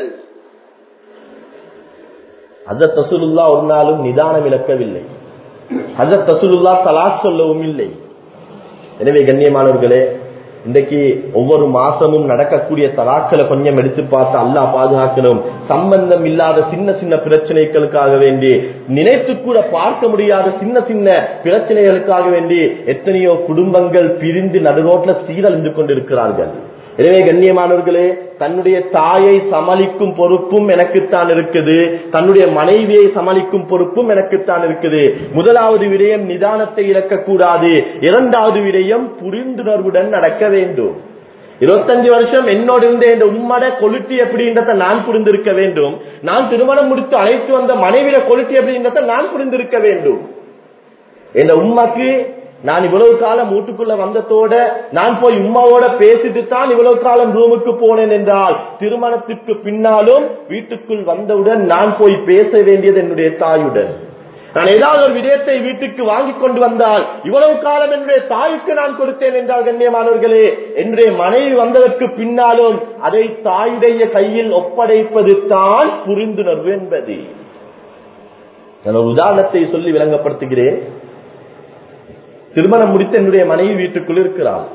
அந்த தசுலுல்லா ஒரு நாளும் நிதானம் இழக்கவில்லை அந்த தசுலுல்லா தலா சொல்லவும் இல்லை எனவே கண்ணியமானவர்களே இன்றைக்கு ஒவ்வொரு மாசமும் நடக்கக்கூடிய தலாக்களை கொஞ்சம் எடுத்து பார்த்து அல்லா பாதுகாக்கணும் சம்பந்தம் இல்லாத சின்ன சின்ன பிரச்சனைகளுக்காக வேண்டி நினைத்து கூட பார்க்க முடியாத சின்ன சின்ன பிரச்சனைகளுக்காக வேண்டி எத்தனையோ குடும்பங்கள் பிரிந்து நடுரோட்ல சீரழிந்து கொண்டிருக்கிறார்கள் எனவே கண்ணியமானவர்களே தன்னுடைய தாயை சமாளிக்கும் பொறுப்பும் எனக்குத்தான் இருக்குது தன்னுடைய மனைவியை சமாளிக்கும் பொறுப்பும் எனக்குத்தான் இருக்குது முதலாவது விடயம் நிதானத்தை இழக்கக்கூடாது இரண்டாவது விடயம் புரிந்துணர்வுடன் நடக்க வேண்டும் இருபத்தஞ்சு வருஷம் என்னோடு இருந்த இந்த உண்மட கொலுட்டி எப்படின்றத நான் புரிந்திருக்க வேண்டும் நான் திருமணம் முடித்து அழைத்து வந்த மனைவிட கொலுட்டி எப்படின்றத நான் புரிந்திருக்க வேண்டும் இந்த உண்மைக்கு நான் இவ்வளவு காலம் வீட்டுக்குள்ள வந்ததோட நான் போய் உமாவோட பேசிட்டு தான் இவ்வளவு காலம் ரூமுக்கு போனேன் என்றால் திருமணத்திற்கு பின்னாலும் வீட்டுக்குள் வந்தவுடன் நான் போய் பேச வேண்டியது என்னுடைய தாயுடன் நான் ஏதாவது ஒரு விடயத்தை வீட்டுக்கு வாங்கி கொண்டு வந்தால் இவ்வளவு காலம் என்னுடைய தாய்க்கு நான் கொடுத்தேன் என்றால் கண்ணியமானவர்களே என்னுடைய மனைவி வந்ததற்கு பின்னாலும் அதை தாயுடைய கையில் ஒப்படைப்பது தான் புரிந்துணர்வு என்பது நான் ஒரு உதாரணத்தை சொல்லி விளங்கப்படுத்துகிறேன் திருமணம் முடித்து என்னுடைய மனைவி வீட்டுக்குள் இருக்கிறாள்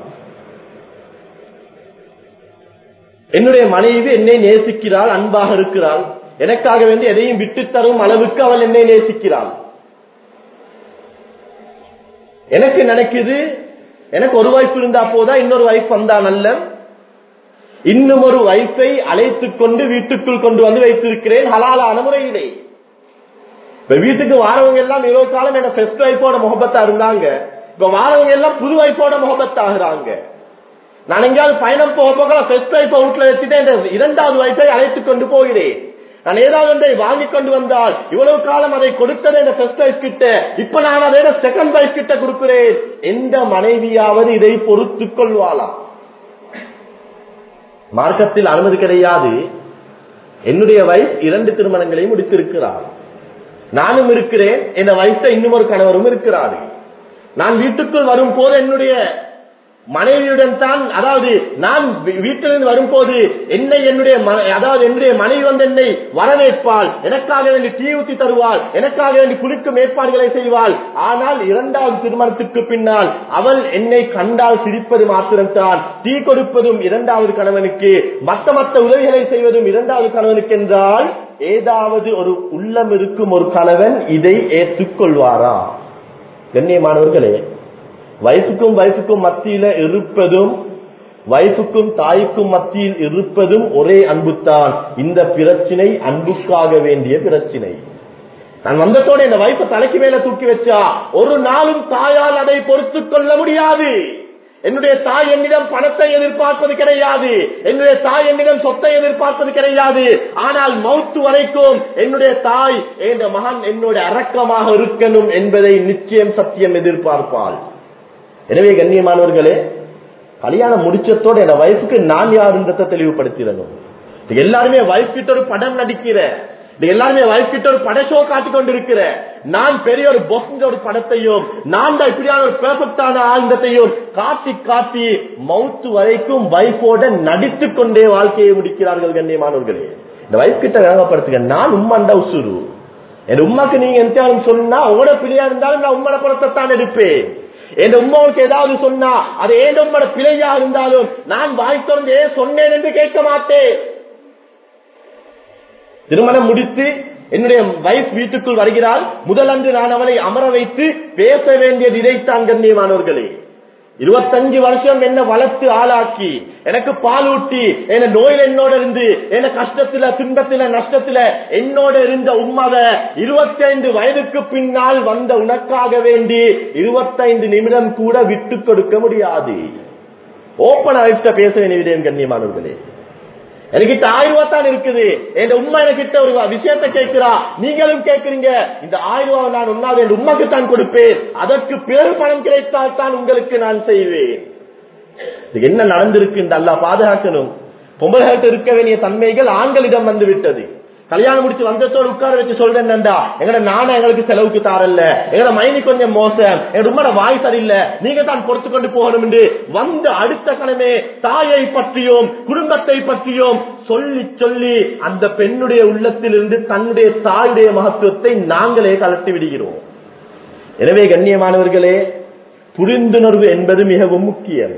என்னுடைய மனைவி என்னை நேசிக்கிறாள் அன்பாக இருக்கிறாள் எனக்காக வேண்டி எதையும் விட்டு தரும் அளவுக்கு அவள் என்னை நேசிக்கிறாள் எனக்கு நினைக்குது எனக்கு ஒரு வைஃப் இருந்தா போதா இன்னொரு வைஃப் வந்தா நல்ல இன்னும் ஒரு வைஃபை அழைத்துக் கொண்டு வீட்டுக்குள் கொண்டு வந்து வைத்திருக்கிறேன் ஹலாலான முறையிலே இப்ப வீட்டுக்கு வாரவங்க எல்லாம் இருபது காலம் என்ன பெஸ்ட் வைஃபோட முகபத்தா இருந்தாங்க இப்ப வாரவங்க எல்லாம் புது வைஃபோட முகபத்தா ஆகுறாங்க நான் எங்கேயாவது பயணம் போக போக பெஸ்ட் வைஃபை வீட்டுல வச்சுட்டு இந்த இரண்டாவது வைஃபை அழைத்துக் கொண்டு போகிறேன் நான் ஏதாவது ஒன்றை வாங்கி கொண்டு வந்தால் இவ்வளவு காலம் அதை கொடுத்தது இந்த ஃபர்ஸ்ட் வைஃப் கிட்ட இப்ப நான் அதை செகண்ட் வைஃப் கிட்ட கொடுக்கிறேன் எந்த மனைவியாவது இதை பொறுத்துக் கொள்வாளா மார்க்கத்தில் அனுமதி கிடையாது என்னுடைய வைஃப் இரண்டு திருமணங்களை முடித்திருக்கிறார் நானும் இருக்கிறேன் என் வைஃப்ட இன்னும் ஒரு கணவரும் இருக்கிறாரு நான் வீட்டுக்குள் வரும் போது என்னுடைய மனைவியுடன் தான் அதாவது நான் வீட்டிலிருந்து வரும்போது என்னை என்னுடைய அதாவது என்னுடைய மனைவி வந்து என்னை வரவேற்பாள் எனக்காக வேண்டி டீ ஊத்தி தருவாள் எனக்காக வேண்டி குளிக்கும் ஏற்பாடுகளை செய்வாள் ஆனால் இரண்டாவது திருமணத்துக்கு பின்னால் அவள் என்னை கண்டால் சிரிப்பது மாத்திரம்தான் டீ கொடுப்பதும் இரண்டாவது கணவனுக்கு மத்த மத்த உதவிகளை செய்வதும் இரண்டாவது கணவனுக்கு என்றால் ஏதாவது ஒரு உள்ளம் இருக்கும் ஒரு கணவன் இதை ஏற்றுக்கொள்வாரா கண்ணியமானவர்களே வைஃபுக்கும் வைஃபுக்கும் மத்தியில இருப்பதும் வைஃபுக்கும் தாய்க்கும் மத்தியில் இருப்பதும் ஒரே அன்புத்தான் இந்த பிரச்சினை அன்புக்காக வேண்டிய பிரச்சினை நான் வந்தத்தோட இந்த வைஃப தலைக்கு மேல தூக்கி வச்சா ஒரு நாளும் தாயால் அதை பொறுத்துக் கொள்ள முடியாது என்னுடைய தாய் என்னிடம் பணத்தை எதிர்பார்ப்பது கிடையாது என்னுடைய தாய் என்னிடம் சொத்தை எதிர்பார்ப்பது கிடையாது ஆனால் மௌத்து வரைக்கும் என்னுடைய தாய் என் மகன் என்னோட அரக்கமாக இருக்கணும் என்பதை நிச்சயம் சத்தியம் எதிர்பார்ப்பாள் எனவே கண்ணியமானவர்களே கல்யாணம் முடிச்சத்தோட என் வயசுக்கு நான் யாருன்றத தெளிவுபடுத்திடணும் எல்லாருமே வயசு கிட்ட ஒரு படம் நடிக்கிற எல்லாருமே வயசு கிட்ட ஒரு பட ஷோ காட்டி கொண்டிருக்கிற நான் பெரிய ஒரு பொஸ் ஒரு படத்தையும் நான் தான் இப்படியான ஒரு பெர்ஃபெக்டான ஆழ்ந்தத்தையும் காட்டி காட்டி மவுத்து வரைக்கும் வைஃபோட நடித்து கொண்டே வாழ்க்கையை முடிக்கிறார்கள் கண்ணியமானவர்களே இந்த வயசு கிட்ட வேகப்படுத்துங்க நான் உம்மாண்டா உசுரு என் உமாக்கு நீங்க எந்த சொன்னா உங்களோட பிள்ளையா இருந்தாலும் நான் உம்மட படத்தை தான் எடுப்பேன் என் உமாவுக்கு ஏதாவது சொன்னா அது ஏன் உம்மோட பிழையா இருந்தாலும் நான் வாய் திறந்து ஏன் சொன்னேன் என்று கேட்க மாட்டேன் திருமணம் முடித்து என்னுடைய வைஃப் வீட்டுக்குள் வருகிறாள் முதலன்று நான் அவளை அமர வைத்து பேச வேண்டியது இதைத்தான் கண்ணியமானவர்களே இருபத்தஞ்சு வருஷம் என்ன வளர்த்து ஆளாக்கி எனக்கு பாலூட்டி என்ன நோயில் என்னோட இருந்து என்ன கஷ்டத்துல துன்பத்துல நஷ்டத்துல என்னோட இருந்த உண்மவ இருபத்தி ஐந்து வயதுக்கு பின்னால் வந்த உனக்காக வேண்டி இருபத்தைந்து நிமிடம் கூட விட்டு கொடுக்க முடியாது ஓப்பன் ஆயிட்ட பேச வேண்டிய கண்ணியமானவர்களே என்கிட்ட ஆயிரம் ரூபாய் தான் இருக்குது என் உண்மை என்கிட்ட ஒரு விஷயத்த கேட்கிறா நீங்களும் கேட்கிறீங்க இந்த ஆயிரம் ரூபாய் நான் ஒன்னாவது என் உண்மைக்கு தான் கொடுப்பேன் அதற்கு பிறகு பணம் கிடைத்தால் தான் உங்களுக்கு நான் செய்வேன் இது என்ன நடந்திருக்கு இந்த அல்லா பாதுகாக்கணும் பொம்பளைகிட்ட இருக்க வேண்டிய தன்மைகள் ஆண்களிடம் வந்து விட்டது கல்யாணம் முடிச்சு வந்தத்தோடு உட்கார வச்சு சொல்றேன் எங்கட நானும் எங்களுக்கு செலவுக்கு தாரல்ல எங்கட மைனி கொஞ்சம் மோசம் எங்க உம்மட வாய் சரியில்லை நீங்க தான் பொறுத்து கொண்டு போகணும் என்று வந்து அடுத்த கணமே தாயை பற்றியும் குடும்பத்தை பற்றியும் சொல்லி சொல்லி அந்த பெண்ணுடைய உள்ளத்தில் இருந்து தன்னுடைய தாயுடைய மகத்துவத்தை நாங்களே கலட்டி விடுகிறோம் எனவே கண்ணியமானவர்களே புரிந்துணர்வு என்பது மிகவும் முக்கியம்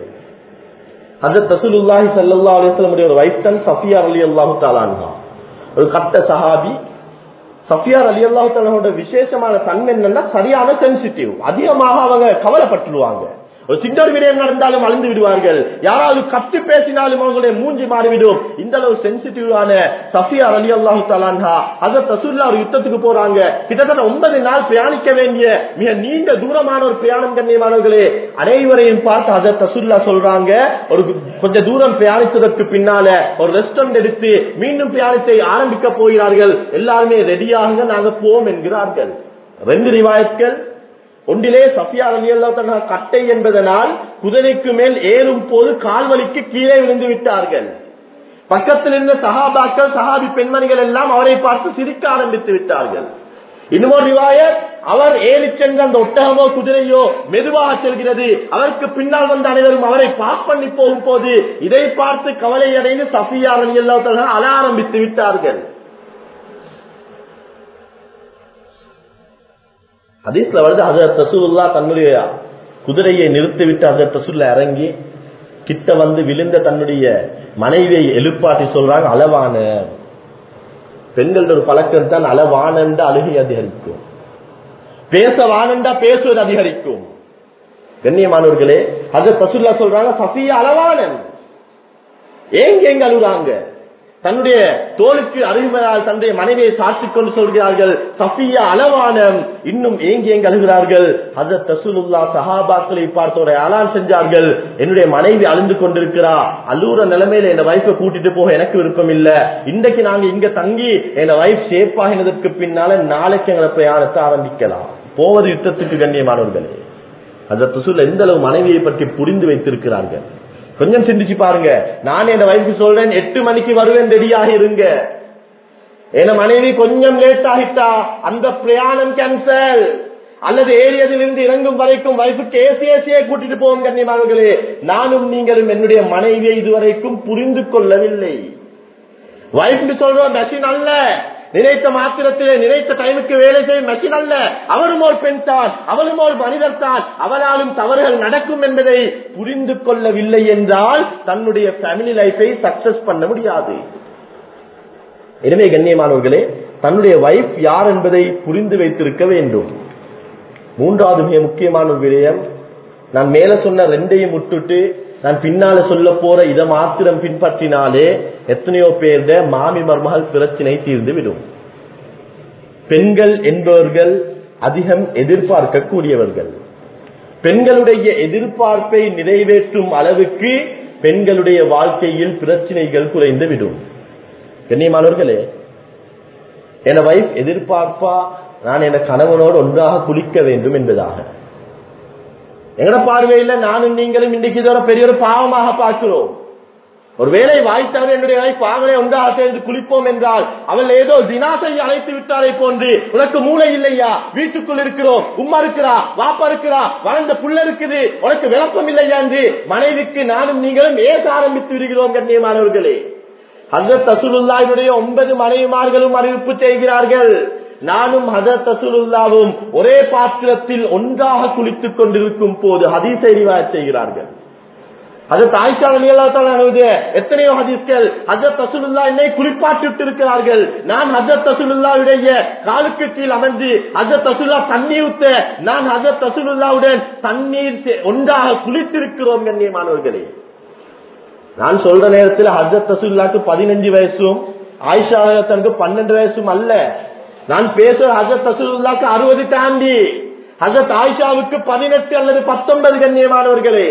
அந்த தசுலுல்லாஹி சல்லா அலிஸ்லமுடைய ஒரு வைத்தன் சஃபியா அலி அல்லாஹு தாலான்தான் ஒரு கட்ட சஹாபி சஃபியார் அலி அல்லாஹோட விசேஷமான தன்மை என்னன்னா சரியான சென்சிட்டிவ் அதிகமாக அவங்க கவலைப்பட்டுருவாங்க ஒரு சின்ன ஒரு விடயம் நடந்தாலும் அழிந்து விடுவார்கள் யாராவது கத்து பேசினாலும் அவங்களுடைய மூஞ்சி மாறிவிடும் இந்த அளவு சென்சிட்டிவான சஃபியா அலி அல்லாஹு தலான்ஹா அத தசுல்லா ஒரு யுத்தத்துக்கு போறாங்க கிட்டத்தட்ட ஒன்பது நாள் பிரயாணிக்க வேண்டிய மிக நீண்ட தூரமான ஒரு பிரயாணம் கண்ணியமானவர்களே அனைவரையும் பார்த்து அத தசுல்லா சொல்றாங்க ஒரு கொஞ்ச தூரம் பிரயாணித்ததற்கு பின்னால ஒரு ரெஸ்டாரண்ட் எடுத்து மீண்டும் பிரயாணத்தை ஆரம்பிக்க போகிறார்கள் எல்லாருமே ரெடியாக நாங்க போம் என்கிறார்கள் ரெண்டு ரிவாயத்கள் ஒன்றிலே சஃபியா அலி அல்லா கட்டை என்பதனால் குதிரைக்கு மேல் ஏறும் போது கால்வலிக்கு கீழே விழுந்து விட்டார்கள் பக்கத்தில் இருந்த சஹாபாக்கள் சஹாபி பெண்மணிகள் எல்லாம் அவரை பார்த்து சிரிக்க ஆரம்பித்து விட்டார்கள் இன்னும் ரிவாயத் அவர் ஏறி சென்ற அந்த ஒட்டகமோ குதிரையோ மெதுவாக செல்கிறது அவருக்கு பின்னால் வந்த அனைவரும் அவரை பாஸ் பண்ணி போகும் போது இதை பார்த்து கவலை அடைந்து சஃபியா அலி அல்லா அழ ஆரம்பித்து விட்டார்கள் ஹதீஸ்ல வருது ஹசரத் ரசூலுல்லா தன்னுடைய குதிரையை நிறுத்திவிட்டு ஹசரத் ரசூல்ல இறங்கி கிட்ட வந்து விழுந்த தன்னுடைய மனைவியை எழுப்பாட்டி சொல்றாங்க அளவான பெண்களோட ஒரு பழக்கம் தான் அளவானந்த அழுகை அதிகரிக்கும் பேச வானண்டா பேசுவது அதிகரிக்கும் கண்ணியமானவர்களே அது ரசூல்லா சொல்றாங்க சஃபியா அளவானன் ஏங்க எங்க அழுகுறாங்க தன்னுடைய தோளுக்கு அருமையால் தன்னுடைய மனைவியை சாற்றிக் கொண்டு சொல்கிறார்கள் சஃபியா அளவானம் இன்னும் ஏங்கி ஏங்க அழுகிறார்கள் ஹசரத் ரசூலுல்லா சஹாபாக்களை பார்த்து ஒரு அலான் செஞ்சார்கள் என்னுடைய மனைவி அழுந்து கொண்டிருக்கிறா அழுகுற நிலைமையில என் வைஃபை கூட்டிட்டு போக எனக்கு விருப்பம் இல்ல இன்றைக்கு நாங்க இங்க தங்கி என் வைஃப் சேஃப் ஆகினதற்கு பின்னால நாளைக்கு எங்களை பிரயாணத்தை ஆரம்பிக்கலாம் போவது யுத்தத்துக்கு கண்ணியமானவர்களே ஹசரத் ரசூல் எந்த அளவு மனைவியை பற்றி புரிந்து வைத்திருக்கிறார்கள் கொஞ்சம் சிந்திச்சு பாருங்க நான் என் வயசு சொல்றேன் எட்டு மணிக்கு வருவேன் ரெடியாக இருங்க என் மனைவி கொஞ்சம் லேட் ஆகிட்டா அந்த பிரயாணம் கேன்சல் அல்லது ஏரியதிலிருந்து இறங்கும் வரைக்கும் வைஃபுக்கு ஏசி ஏசியே கூட்டிட்டு போவோம் கண்ணியமானவர்களே நானும் நீங்களும் என்னுடைய மனைவியை இதுவரைக்கும் புரிந்து கொள்ளவில்லை வைஃப் சொல்றோம் மெஷின் அல்ல நினைத்த மாத்திரத்திலே நினைத்த டைமுக்கு வேலை செய்யும் மெஷின் அல்ல அவரும் ஒரு பெண் தான் அவளும் ஒரு மனிதர் தான் அவளாலும் தவறுகள் நடக்கும் என்பதை புரிந்து கொள்ளவில்லை என்றால் தன்னுடைய ஃபேமிலி லைஃபை சக்சஸ் பண்ண முடியாது எனவே கண்ணியமானவர்களே தன்னுடைய வைஃப் யார் என்பதை புரிந்து வைத்திருக்க வேண்டும் மூன்றாவது மிக முக்கியமான ஒரு விடயம் நான் மேல சொன்ன ரெண்டையும் விட்டுட்டு நான் பின்னால சொல்ல போற இதை மாத்திரம் பின்பற்றினாலே எத்தனையோ பேர்த மாமி மருமகள் பிரச்சனை தீர்ந்து விடும் பெண்கள் என்பவர்கள் அதிகம் எதிர்பார்க்க கூடியவர்கள் பெண்களுடைய எதிர்பார்ப்பை நிறைவேற்றும் அளவுக்கு பெண்களுடைய வாழ்க்கையில் பிரச்சனைகள் குறைந்து விடும் கண்ணியமானவர்களே என வைஃப் எதிர்பார்ப்பா நான் என் கணவனோடு ஒன்றாக குளிக்க வேண்டும் என்பதாக எங்கட பார்வையில நானும் நீங்களும் இன்றைக்கு இதோட பெரிய ஒரு பாவமாக பார்க்கிறோம் ஒருவேளை வாய்த்தவர் என்னுடைய பாவனை ஒன்றாக சேர்ந்து குளிப்போம் என்றால் அவள் ஏதோ தினாசை அழைத்து விட்டாரை போன்று உனக்கு மூளை இல்லையா வீட்டுக்குள் இருக்கிறோம் உம்மா இருக்கிறா வாப்பா இருக்கிறா வளர்ந்த புள்ள இருக்குது உனக்கு விளப்பம் இல்லையா என்று மனைவிக்கு நானும் நீங்களும் ஏச ஆரம்பித்து விடுகிறோம் கண்ணியமானவர்களே ஹசரத் அசுலுல்லாவுடைய ஒன்பது மனைவிமார்களும் அறிவிப்பு செய்கிறார்கள் நானும் ஹசரத் அசுலுல்லாவும் ஒரே பாத்திரத்தில் ஒன்றாக குளித்துக் கொண்டிருக்கும் போது ஹதீஸை ரிவாயத் செய்கிறார்கள் ஹசரத் ஆயிஷா அலியல்லாவுடைய எத்தனையோ ஹதீஸ்கள் ஹசரத் அசுலுல்லா என்னை குளிப்பாட்டி இருக்கிறார்கள் நான் ஹசரத் அசுலுல்லாவுடைய காலுக்கு கீழ் அமர்ந்து ஹசரத் அசுல்லா தண்ணீர் ஊத்த நான் ஹசரத் அசுலுல்லாவுடன் தண்ணீர் ஒன்றாக குளித்திருக்கிறோம் கண்ணியமானவர்களே நான் சொல்ற நேரத்தில் ஹசரத் ரசூல்லாக்கு பதினஞ்சு வயசும் ஆயிஷா தனக்கு பன்னெண்டு வயசும் அல்ல நான் பேசுற ஹசரத் ரசூல்லாக்கு அறுபது தாண்டி ஹசரத் ஆயிஷாவுக்கு பதினெட்டு அல்லது பத்தொன்பது கண்ணியமானவர்களே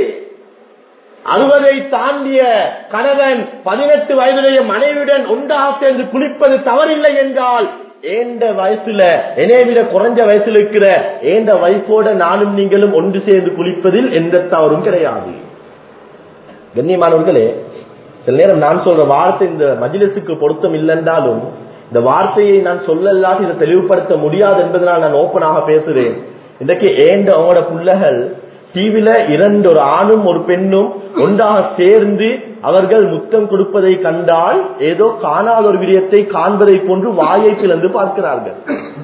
அறுபதை தாண்டிய கணவன் பதினெட்டு வயதுடைய மனைவியுடன் ஒன்றாக சேர்ந்து குளிப்பது தவறில்லை என்றால் ஏண்ட வயசுல என்னை விட குறைஞ்ச வயசுல இருக்கிற ஏண்ட வயசோட நானும் நீங்களும் ஒன்று சேர்ந்து குளிப்பதில் எந்த தவறும் கிடையாது கண்ணியமானவர்களே சில நேரம் நான் சொல்ற வார்த்தை இந்த மஜிலிசுக்கு பொருத்தம் இல்லைன்றாலும் இந்த வார்த்தையை நான் சொல்லலாது இதை தெளிவுபடுத்த முடியாது என்பதனால் நான் ஓப்பனாக பேசுறேன் இன்றைக்கு ஏண்ட அவங்களோட பிள்ளைகள் டிவில இரண்டு ஒரு ஆணும் ஒரு பெண்ணும் ஒன்றாக சேர்ந்து அவர்கள் முத்தம் கொடுப்பதை கண்டால் ஏதோ காணாத ஒரு விடயத்தை காண்பதை போன்று வாயை பிளந்து பார்க்கிறார்கள்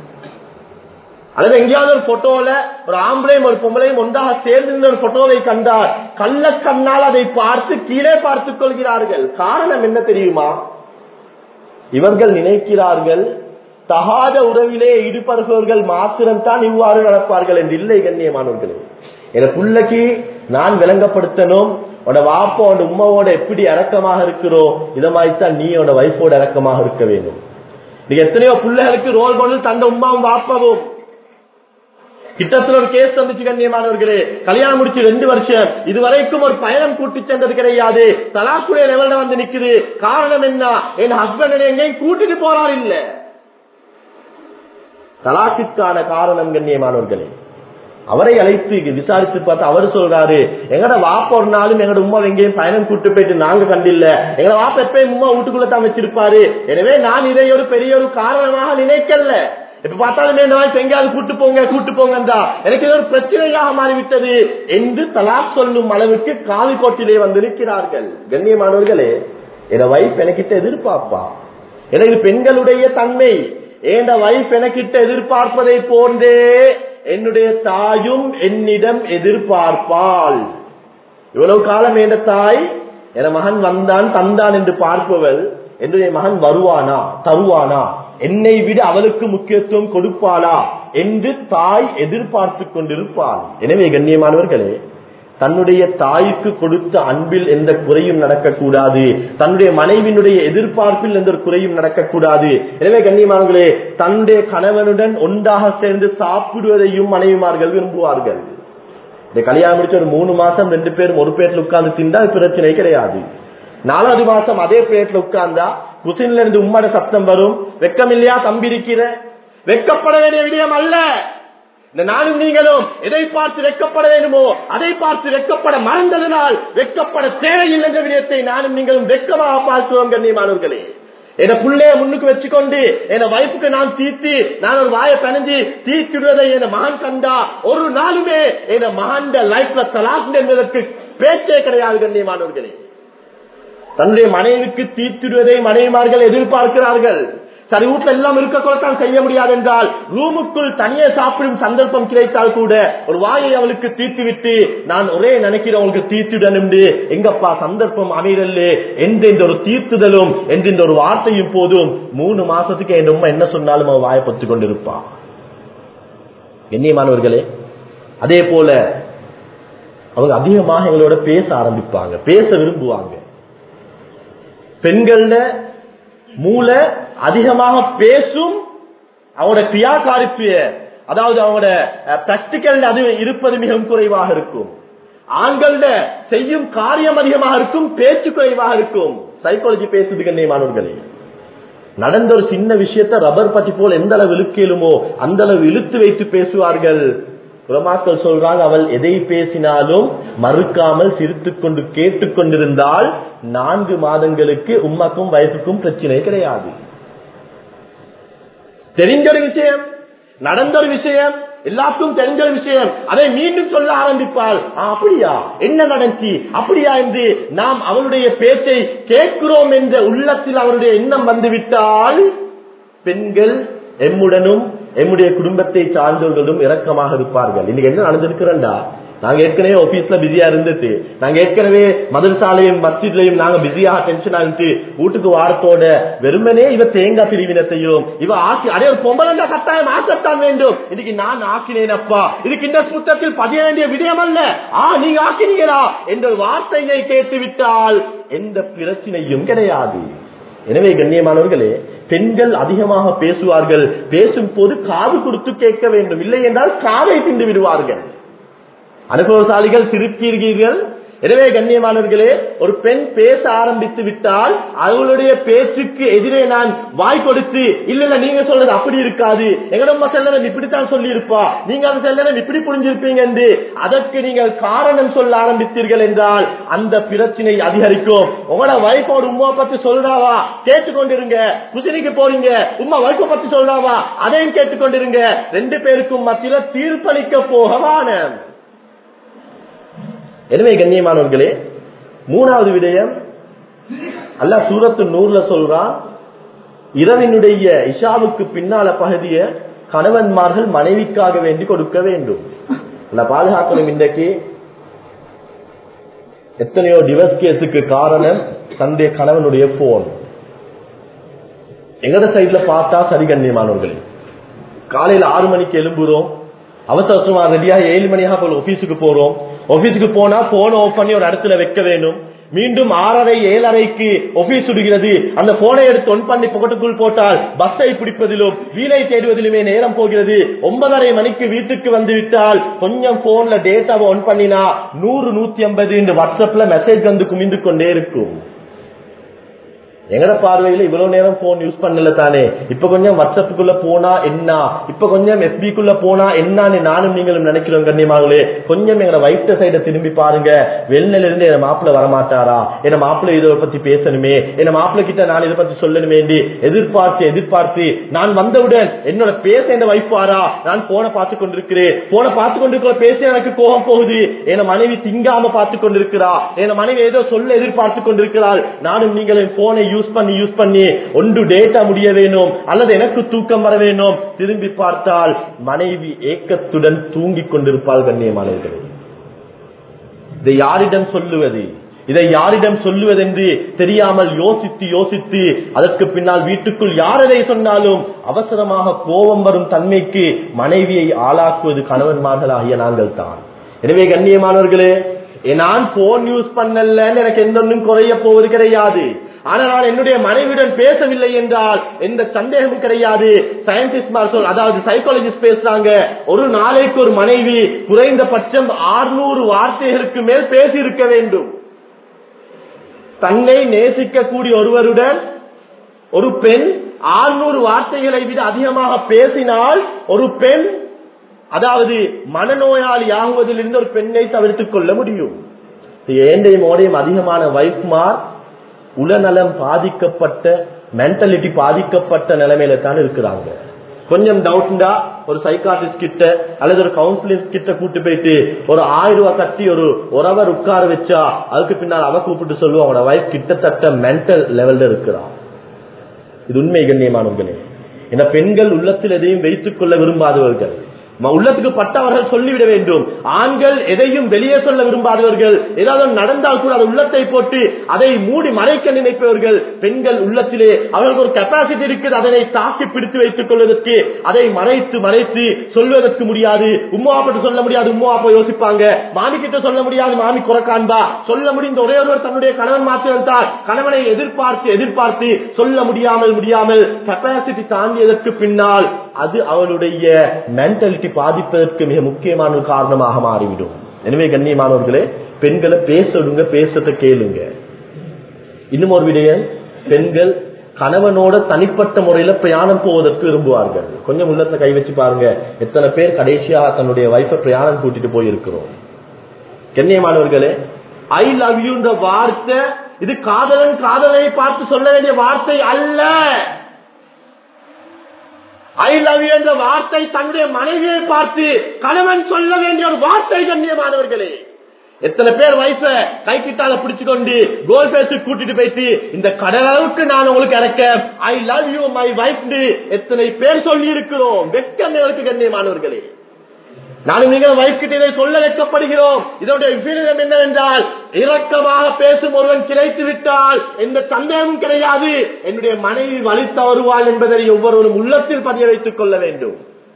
அல்லது எங்கேயாவது ஒரு போட்டோல ஒரு ஆம்பளையும் ஒரு பொம்பளையும் ஒன்றாக சேர்ந்து ஒரு போட்டோவை கண்டால் கள்ள கண்ணால் அதை பார்த்து கீழே பார்த்துக் கொள்கிறார்கள் காரணம் என்ன தெரியுமா இவர்கள் நினைக்கிறார்கள் தகாத உறவிலே ஈடுபடுபவர்கள் மாத்திரம்தான் இவ்வாறு நடப்பார்கள் என்று இல்லை கண்ணியமானவர்களே என புள்ளைக்கு நான் விளங்கப்படுத்தணும் உட வாப்பா உட உமாவோட எப்படி இறக்கமாக இருக்கிறோம் இதை மாதிரி தான் நீ உட வைஃபோட இறக்கமாக இருக்க வேண்டும் நீங்க எத்தனையோ பிள்ளைகளுக்கு ரோல் மாடல் தந்த உமாவும் வாப்பாவும் கிட்டத்தில் ஒரு கேஸ் வந்துச்சு கண்ணியமானவர்களே கல்யாணம் முடிச்சு ரெண்டு வருஷம் இதுவரைக்கும் ஒரு பயணம் கூட்டி சென்றது கிடையாது தலாக்குடைய லெவல்ல வந்து நிக்குது காரணம் என்ன என் ஹஸ்பண்ட் எங்கேயும் கூட்டிட்டு போறார் இல்ல தலாக்கிற்கான காரணம் கண்ணியமானவர்களே அவரை அழைத்து விசாரித்து பார்த்து அவர் சொல்றாரு எங்கட வாப்ப ஒரு நாளும் எங்கட உமா எங்கேயும் பயணம் கூட்டு போயிட்டு நாங்க கண்டில்ல எங்கட வாப்ப எப்பயும் உமா வீட்டுக்குள்ள தான் வச்சிருப்பாரு எனவே நான் இதை ஒரு பெரிய ஒரு காரணமாக நினைக்கல இப்ப பார்த்தாலுமே இந்த மாதிரி எங்கேயாவது கூட்டு போங்க கூட்டு போங்கன்றா எனக்கு இது ஒரு பிரச்சனையாக மாறிவிட்டது என்று தலாக் சொல்லும் அளவுக்கு காவி கோட்டிலே வந்திருக்கிறார்கள் கண்ணியமானவர்களே என் வைஃப் எனக்கிட்ட எதிர்பார்ப்பா ஏன்னா இது பெண்களுடைய தன்மை ஏண்ட வைஃப் எனக்கிட்ட எதிர்பார்ப்பதை போன்றே என்னுடைய தாயும் என்னிடம் எதிர்பார்ப்பாள் இவ்வளவு காலம் என்ற தாய் என மகன் வந்தான் தந்தான் என்று பார்ப்பவள் என்னுடைய மகன் வருவானா தருவானா என்னை விட அவளுக்கு முக்கியத்துவம் கொடுப்பாளா என்று தாய் எதிர்பார்த்து கொண்டிருப்பாள் எனவே கண்ணியமானவர்களே தன்னுடைய தாய்க்கு கொடுத்த அன்பில் எந்த குறையும் நடக்கக்கூடாது தன்னுடைய மனைவியினுடைய எதிர்பார்ப்பில் எந்த ஒரு குறையும் நடக்கக்கூடாது எனவே கண்ணியமானவர்களே தன்னுடைய கணவனுடன் ஒன்றாக சேர்ந்து சாப்பிடுவதையும் மனைவிமார்கள் விரும்புவார்கள் இந்த கல்யாணம் முடிச்ச ஒரு மூணு மாசம் ரெண்டு பேரும் ஒரு பேட்ல உட்கார்ந்து திண்டா அது பிரச்சனை கிடையாது நாலாவது மாசம் அதே பிளேட்ல உட்கார்ந்தா குசின்ல இருந்து உம்மட சத்தம் வரும் வெக்கம் இல்லையா தம்பி இருக்கிற வெக்கப்பட வேண்டிய விடயம் அல்ல இந்த நானும் நீங்களும் எதை பார்த்து வெக்கப்பட வேண்டுமோ அதை பார்த்து வெக்கப்பட மறந்ததனால் வெக்கப்பட தேவையில்லை என்ற விடயத்தை நானும் நீங்களும் வெக்கமாக பார்க்கிறோம் கண்ணியமானவர்களே என புள்ளைய முன்னுக்கு வச்சுக்கொண்டு என் வைப்புக்கு நான் தீர்த்தி நான் ஒரு வாயை பணிஞ்சு தீர்த்திடுவதை என் மகன் கண்டா ஒரு நாளுமே என் மகன் லைஃப்ல தலாக் என்பதற்கு பேச்சே கிடையாது கண்ணியமானவர்களே தன்னுடைய மனைவிக்கு தீர்த்திடுவதை மனைவிமார்கள் எதிர்பார்க்கிறார்கள் சரி வீட்டுல எல்லாம் இருக்க தான் செய்ய முடியாது என்றால் ரூமுக்குள் தனியே சாப்பிடும் சந்தர்ப்பம் கிடைத்தால் கூட ஒரு வாயை அவளுக்கு தீர்த்து விட்டு நான் ஒரே நினைக்கிறேன் உங்களுக்கு தீர்த்துடன் என்று எங்கப்பா சந்தர்ப்பம் அமைதல்லே என்ற இந்த ஒரு தீர்த்துதலும் என்ற இந்த ஒரு வார்த்தையும் போதும் மூணு மாசத்துக்கு என் உண்மை என்ன சொன்னாலும் அவன் வாயை பத்து கொண்டிருப்பான் கண்ணியமானவர்களே அதே போல அவங்க அதிகமாக எங்களோட பேச ஆரம்பிப்பாங்க பேச விரும்புவாங்க பெண்கள்ல மூளை அதிகமாக பேசும் அவங்களோட கிரியாகாரித்துவ அதாவது அவங்களோட பிராக்டிக்கல் அது இருப்பது மிகவும் குறைவாக இருக்கும் ஆண்கள செய்யும் காரியம் அதிகமாக இருக்கும் பேச்சு குறைவாக இருக்கும் சைக்காலஜி பேசுது கண்ணியமானவர்களே நடந்த ஒரு சின்ன விஷயத்த ரப்பர் பட்டி போல் எந்த அளவு இழுக்கலுமோ அந்த அளவு இழுத்து வைத்து பேசுவார்கள் உலமாக்கள் சொல்றாங்க அவள் எதை பேசினாலும் மறுக்காமல் சிரித்துக் கொண்டு கேட்டுக்கொண்டிருந்தால் நான்கு மாதங்களுக்கு உம்மக்கும் வயசுக்கும் பிரச்சனை கிடையாது தெரிஞ்ச ஒரு விஷயம் நடந்த ஒரு விஷயம் எல்லாத்துக்கும் தெரிஞ்ச ஒரு விஷயம் அதை மீண்டும் சொல்ல ஆரம்பிப்பாள் "ஆ, அப்படியா என்ன நடந்துச்சு அப்படியா என்று நாம் அவளுடைய பேச்சை கேட்கிறோம் என்ற உள்ளத்தில் அவருடைய எண்ணம் வந்துவிட்டால் பெண்கள் எம்முடனும் எம்முடைய குடும்பத்தை சார்ந்தவர்களும் இரக்கமாக இருப்பார்கள் இன்னைக்கு என்ன நடந்திருக்கிறோம்டா நாங்க ஏற்கனவே ஆபீஸ்ல பிஸியா இருந்துட்டு நாங்க ஏற்கனவே மதரசாலையும் மஸ்ஜித்லயும் நாங்க பிஸியா டென்ஷன் ஆகிட்டு வீட்டுக்கு வாரத்தோட வெறுமனே இவ தேங்காய் பிரிவினத்தையும் இவ ஆக்கி அதே ஒரு பொம்பளை கட்டாயம் ஆக்கத்தான் வேண்டும் இன்னைக்கு நான் ஆக்கினேன் அப்பா இதுக்கு இந்த புத்தகத்தில் பதிய வேண்டிய விடயம் அல்ல ஆ நீங்க ஆக்கினீங்களா என்ற வார்த்தையை கேட்டு விட்டால் எந்த பிரச்சனையும் கிடையாது எனவே கண்ணியமானவர்களே பெண்கள் அதிகமாக பேசுவார்கள் பேசும் போது காது கொடுத்து கேட்க வேண்டும் இல்லை என்றால் காதை திண்டு விடுவார்கள் அனுபவசாலிகள் திருப்பீர்கள் எனவே கண்ணியமானவர்களே ஒரு பெண் பேச ஆரம்பித்து விட்டால் அவளுடைய பேச்சுக்கு எதிரே நான் வாய் கொடுத்து இல்ல இல்ல நீங்க சொல்றது அப்படி இருக்காது எங்கடம்மா செல்லரம் இப்படித்தான் சொல்லி இருப்பா நீங்க அந்த செல்லரம் இப்படி புரிஞ்சிருப்பீங்க என்று அதற்கு நீங்கள் காரணம் சொல்ல ஆரம்பித்தீர்கள் என்றால் அந்த பிரச்சனை அதிகரிக்கும் உங்களோட வைஃபோட உமா பத்தி சொல்றாவா கேட்டுக்கொண்டிருங்க குசினிக்கு போறீங்க உமா வைஃபை பத்தி சொல்றாவா அதையும் கேட்டுக்கொண்டிருங்க ரெண்டு பேருக்கும் மத்தியில தீர்ப்பளிக்க போகவான எனவே கண்ணியமானவர்களே மூணாவது விடயம் அல்லாஹ் சூரத்து நூறுல சொல்றான் இரவினுடைய இஷாவுக்கு பின்னால பகுதிய கணவன்மார்கள் மனைவிக்காக வேண்டி கொடுக்க வேண்டும் அல்ல பாதுகாக்கணும் இன்றைக்கு எத்தனையோ டிவர்ஸ் கேஸுக்கு காரணம் தந்தைய கணவனுடைய போன் எங்கட சைட்ல பார்த்தா சரி கண்ணியமானவர்களே காலையில ஆறு மணிக்கு எழும்புறோம் அவசர அவசரமா ரெடியாக ஏழு மணியாக போல ஆபீஸுக்கு போறோம் ஆபீஸுக்கு போனா போன் ஆஃப் பண்ணி ஒரு இடத்துல வைக்க வேணும் மீண்டும் ஆறரை ஏழரைக்கு ஆபீஸ் விடுகிறது அந்த போனை எடுத்து ஒன் பண்ணி புகட்டுக்குள் போட்டால் பஸ்ஸை பிடிப்பதிலும் வீலை தேடுவதிலுமே நேரம் போகிறது ஒன்பதரை மணிக்கு வீட்டுக்கு வந்து விட்டால் கொஞ்சம் போன்ல டேட்டாவை ஒன் பண்ணினா நூறு நூத்தி ஐம்பது இந்த வாட்ஸ்அப்ல மெசேஜ் வந்து குமிந்து கொண்டே இருக்கும் எங்கட பார்வையில இவ்வளவு நேரம் போன் யூஸ் பண்ணல தானே இப்ப கொஞ்சம் வாட்ஸ்அப்புக்குள்ள போனா என்ன இப்ப கொஞ்சம் எஃபிக்குள்ள போனா என்னன்னு நானும் நீங்களும் நினைக்கிறோம் கண்ணியமாகலே கொஞ்சம் எங்கட வயிற்று சைட திரும்பி பாருங்க வெளியில இருந்து என் மாப்பிள்ள வரமாட்டாரா என் மாப்பிள்ள இதை பத்தி பேசணுமே என் மாப்பிள்ள கிட்ட நான் இதை பத்தி சொல்லணுமே எதிர்பார்த்து எதிர்பார்த்து நான் வந்தவுடன் என்னோட பேச என்ன வைஃப் வாரா நான் போன பார்த்து கொண்டிருக்கிறேன் போன பார்த்து கொண்டிருக்கிற பேச எனக்கு கோபம் போகுது என் மனைவி திங்காம பார்த்து கொண்டிருக்கிறா என் மனைவி ஏதோ சொல்ல எதிர்பார்த்து கொண்டிருக்கிறாள் நானும் நீங்களும் போனை யூஸ் பண்ணி யூஸ் பண்ணி ஒன்று டேட்டா முடிய வேணும் அல்லது எனக்கு தூக்கம் வர வேணும் திரும்பி பார்த்தால் மனைவி ஏக்கத்துடன் தூங்கிக் கொண்டிருப்பாள் கண்ணியமானவர்களே இதை யாரிடம் சொல்லுவது இதை யாரிடம் சொல்லுவதென்று தெரியாமல் யோசித்து யோசித்து அதற்கு பின்னால் வீட்டுக்குள் யார் எதை சொன்னாலும் அவசரமாக கோபம் வரும் தன்மைக்கு மனைவியை ஆளாக்குவது கணவன்மார்களாகிய நாங்கள் தான் எனவே கண்ணியமானவர்களே நான் போன் யூஸ் பண்ணலன்னு எனக்கு எந்த ஒன்றும் குறைய போவது கிடையாது ஆனால் நான் என்னுடைய மனைவியுடன் பேசவில்லை என்றால் எந்த சந்தேகமும் கிடையாது சயின்டிஸ்ட் சொல் அதாவது சைக்காலஜிஸ்ட் பேசுறாங்க ஒரு நாளைக்கு ஒரு மனைவி குறைந்தபட்சம் ஆறுநூறு வார்த்தைகளுக்கு மேல் பேசி இருக்க வேண்டும் தன்னை நேசிக்கக்கூடிய ஒருவருடன் ஒரு பெண் ஆறுநூறு வார்த்தைகளை விட அதிகமாக பேசினால் ஒரு பெண் அதாவது மனநோயாளி ஆகுவதிலிருந்து ஒரு பெண்ணை தவிர்த்துக் கொள்ள முடியும் ஏண்டையும் ஓடையும் அதிகமான வைஃப்மார் உளநலம் பாதிக்கப்பட்ட மென்டாலிட்டி பாதிக்கப்பட்ட நிலைமையில தான் இருக்கிறாங்க கொஞ்சம் டவுட்ண்டா ஒரு சைக்காட்டிஸ்ட் கிட்ட அல்லது ஒரு கவுன்சிலிங் கிட்ட கூட்டு போயிட்டு ஒரு ஆயிரம் ரூபாய் கட்டி ஒரு உறவர் உட்கார வச்சா அதுக்கு பின்னால் அவ கூப்பிட்டு சொல்லுவோம் அவனோட வைஃப் கிட்டத்தட்ட மென்டல் லெவல்ல இருக்கிறான் இது உண்மை கண்ணியமானவர்களே இந்த பெண்கள் உள்ளத்தில் எதையும் வைத்துக் கொள்ள விரும்பாதவர்கள் உள்ளத்துக்கு பட்டவர்கள் சொல்லிவிட வேண்டும் ஆண்கள் எதையும் வெளியே சொல்ல விரும்பாதவர்கள் ஏதாவது நடந்தால் கூட அது உள்ளத்தை போட்டு அதை மூடி மறைக்க நினைப்பவர்கள் பெண்கள் உள்ளத்திலே அவர்களுக்கு ஒரு கெப்பாசிட்டி இருக்குது அதனை தாக்கி பிடித்து வைத்துக் கொள்வதற்கு அதை மறைத்து மறைத்து சொல்வதற்கு முடியாது உம்மா பட்டு சொல்ல முடியாது உம்மா அப்ப யோசிப்பாங்க மாமி கிட்ட சொல்ல முடியாது மாமி குறைக்கான்பா சொல்ல முடிந்த ஒரே ஒருவர் தன்னுடைய கணவன் மாற்றினால் தான் கணவனை எதிர்பார்த்து எதிர்பார்த்து சொல்ல முடியாமல் முடியாமல் கெப்பாசிட்டி தாண்டியதற்கு பின்னால் அது அவளுடைய மென்டாலிட்டி பாதிப்பதற்கு மிக முக்கியமான ஒரு காரணமாக மாறிவிடும் எனவே கண்ணியமானவர்களே பெண்களை பேசடுங்க பேசத்தை கேளுங்க இன்னும் ஒரு விடயம் பெண்கள் கணவனோட தனிப்பட்ட முறையில பிரயாணம் போவதற்கு விரும்புவார்கள் கொஞ்சம் உள்ளத்தை கை வச்சு பாருங்க எத்தனை பேர் கடைசியாக தன்னுடைய வைஃபை பிரயாணம் கூட்டிட்டு போயிருக்கிறோம் கண்ணியமானவர்களே ஐ லவ் யூன்ற வார்த்தை இது காதலன் காதலை பார்த்து சொல்ல வேண்டிய வார்த்தை அல்ல ஐ லவ் யூ என்ற வார்த்தை தன்னுடைய மனைவியை பார்த்து கணவன் சொல்ல வேண்டிய ஒரு வார்த்தை கண்ணியமானவர்களே எத்தனை பேர் வைஃப கை கிட்டால பிடிச்சுக்கொண்டு கோல் பேசி கூட்டிட்டு போயிட்டு இந்த கடலளவுக்கு நான் உங்களுக்கு இறக்க I love you my wife எத்தனை பேர் சொல்லி இருக்கிறோம் வெட்கங்களுக்கு கண்ணியமானவர்களே நானும் நீங்கள் வைஃப் கிட்ட இதை சொல்ல வைக்கப்படுகிறோம் இதனுடைய விபரீதம் என்னவென்றால் இரக்கமாக பேசும் ஒருவன் கிடைத்து விட்டால் எந்த சந்தேகமும் கிடையாது என்னுடைய மனைவி வழி தவறுவாள் என்பதை ஒவ்வொருவரும் உள்ளத்தில் பதிய வைத்துக் கொள்ள வேண்டும்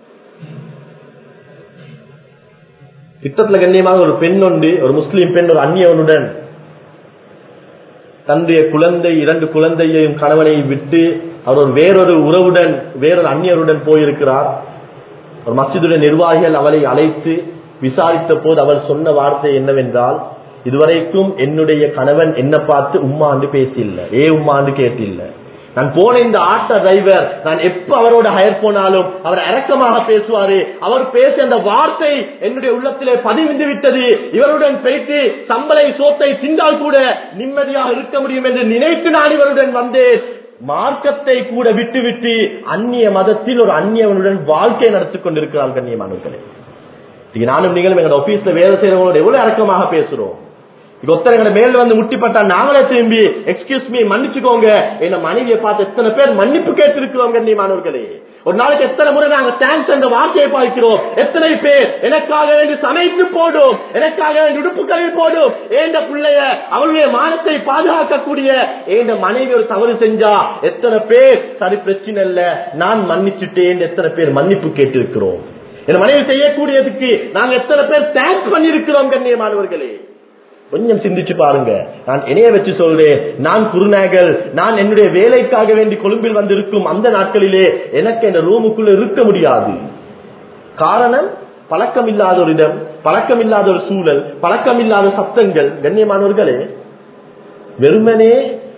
திட்டத்துல கண்ணியமாக ஒரு பெண் உண்டு ஒரு முஸ்லீம் பெண் ஒரு அந்நியவனுடன் தன்னுடைய குழந்தை இரண்டு குழந்தையையும் கணவனை விட்டு அவர் ஒரு வேறொரு உறவுடன் வேறொரு அந்நியருடன் போயிருக்கிறார் ஒரு மசிதுடைய நிர்வாகிகள் அவளை அழைத்து விசாரித்த போது அவர் சொன்ன வார்த்தை என்னவென்றால் இதுவரைக்கும் என்னுடைய கணவன் என்ன பார்த்து உம்மாண்டு பேசியில்லை ஏ உம்மாண்டு கேட்டில்லை நான் போன இந்த ஆட்டோ டிரைவர் நான் எப்ப அவரோட ஹயர் போனாலும் அவர் இறக்கமாக பேசுவாரு அவர் பேசிய அந்த வார்த்தை என்னுடைய உள்ளத்திலே பதிவிந்து விட்டது இவருடன் பேசி சம்பளை சோத்தை திண்டால் கூட நிம்மதியாக இருக்க முடியும் என்று நினைத்து நான் இவருடன் வந்தேன் மார்க்கத்தை கூட விட்டு விட்டு அந்நிய மதத்தில் ஒரு அந்நியவனுடன் வாழ்க்கை நடத்திக் கொண்டிருக்கிறார் கண்ணியமானவர்களே நானும் நீங்களும் எங்களோட ஆபீஸ்ல வேலை செய்யறவங்களோட எவ்வளவு இறக்கமாக பேசுறோம் ஒருத்தர் மேல் வந்து முட்டிப்பட்டா நாங்களே திரும்பி எக்ஸ்கியூஸ் மீ மன்னிச்சுக்கோங்க என்ன மனைவியை பார்த்து எத்தனை பேர் மன்னிப்பு கேட்டிருக்கிறோம் கண்ணியமானவர்களே ஒரு நாளைக்கு எத்தனை முறை நாங்க தேங்க்ஸ் என்ற வார்த்தையை பார்க்கிறோம் எத்தனை பேர் எனக்காக வேண்டி சமைத்து போடும் எனக்காக வேண்டி உடுப்பு கழுவி போடும் ஏண்ட பிள்ளைய அவளுடைய மானத்தை பாதுகாக்கக்கூடிய ஏண்ட மனைவி ஒரு தவறு செஞ்சா எத்தனை பேர் சரி பிரச்சனை இல்ல நான் மன்னிச்சுட்டேன் எத்தனை பேர் மன்னிப்பு கேட்டிருக்கிறோம் என் மனைவி செய்யக்கூடியதுக்கு நாங்க எத்தனை பேர் தேங்க்ஸ் பண்ணிருக்கிறோம் கண்ணியமானவர்களே கொஞ்சம் சிந்திச்சு பாருங்க நான் இணைய வச்சு சொல்றேன் நான் குருநாகல் நான் என்னுடைய வேலைக்காக வேண்டி கொழும்பில் வந்திருக்கும் அந்த நாட்களிலே எனக்கு இந்த ரூமுக்குள்ள இருக்க முடியாது காரணம் பழக்கம் இல்லாத ஒரு இடம் பழக்கம் இல்லாத ஒரு சூழல் பழக்கம் இல்லாத சத்தங்கள் கண்ணியமானவர்களே வெறுமனே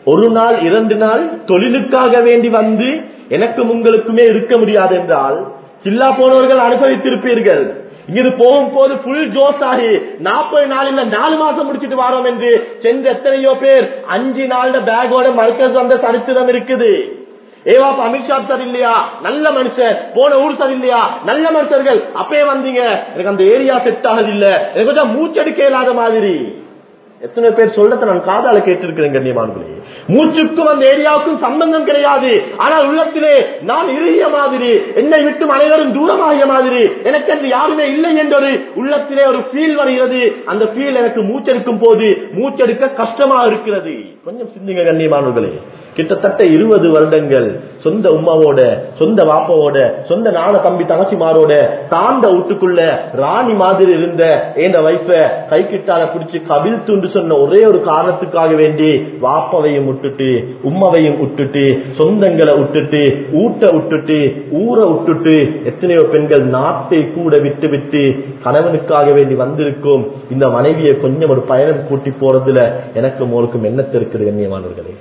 ஒரு நாள் இரண்டு நாள் தொழிலுக்காக வேண்டி வந்து எனக்கும் உங்களுக்குமே இருக்க முடியாது என்றால் சில்லா போனவர்கள் அனுபவித்திருப்பீர்கள் இங்கிருந்து போகும்போது புல் ஜோஸ் ஆகி நாற்பது நாள் இல்ல நாலு மாசம் முடிச்சிட்டு வரோம் என்று சென்ற எத்தனையோ பேர் அஞ்சு நாள் பேக்கோட மர்க்கஸ் வந்த சரித்திரம் இருக்குது ஏவா அமித்ஷா சார் இல்லையா நல்ல மனுஷன் போன ஊர் சார் இல்லையா நல்ல மனுஷர்கள் அப்பயே வந்தீங்க எனக்கு அந்த ஏரியா செட் ஆகுது இல்ல எனக்கு கொஞ்சம் மூச்செடுக்க இல்லாத மாதிரி எத்தனை பேர் சொல்றத நான் காதால கேட்டிருக்கிறேன் கண்ணியமானங்களே மூச்சுக்கும் அந்த ஏரியாவுக்கும் சம்பந்தம் கிடையாது ஆனால் உள்ளத்திலே நான் இறுகிய மாதிரி என்னை விட்டு அனைவரும் தூரமாகிய மாதிரி எனக்கு என்று யாருமே இல்லை என்ற ஒரு உள்ளத்திலே ஒரு ஃபீல் வருகிறது அந்த ஃபீல் எனக்கு மூச்செடுக்கும் போது மூச்செடுக்க கஷ்டமா இருக்கிறது கொஞ்சம் சிந்திங்க கண்ணியமானவர்களே கிட்டத்தட்ட இருபது வருடங்கள் சொந்த உமாவோட சொந்த வாப்பாவோட சொந்த நான தம்பி தங்கச்சிமாரோட தாண்ட வீட்டுக்குள்ள ராணி மாதிரி இருந்த என் வைஃப கை கிட்டால பிடிச்சு கபில் துண்டு சொன்ன ஒரே ஒரு காரணத்துக்காக வேண்டி வாப்பாவையும் விட்டுட்டு உம்மாவையும் விட்டுட்டு சொந்தங்களை விட்டுட்டு ஊட்ட விட்டுட்டு ஊரை விட்டுட்டு எத்தனையோ பெண்கள் நாட்டை கூட விட்டு விட்டு கணவனுக்காக வேண்டி வந்திருக்கும் இந்த மனைவியை கொஞ்சம் ஒரு பயணம் கூட்டி போறதுல எனக்கும் உங்களுக்கும் எண்ணத்து இருக்குது கண்ணியமானவர்களே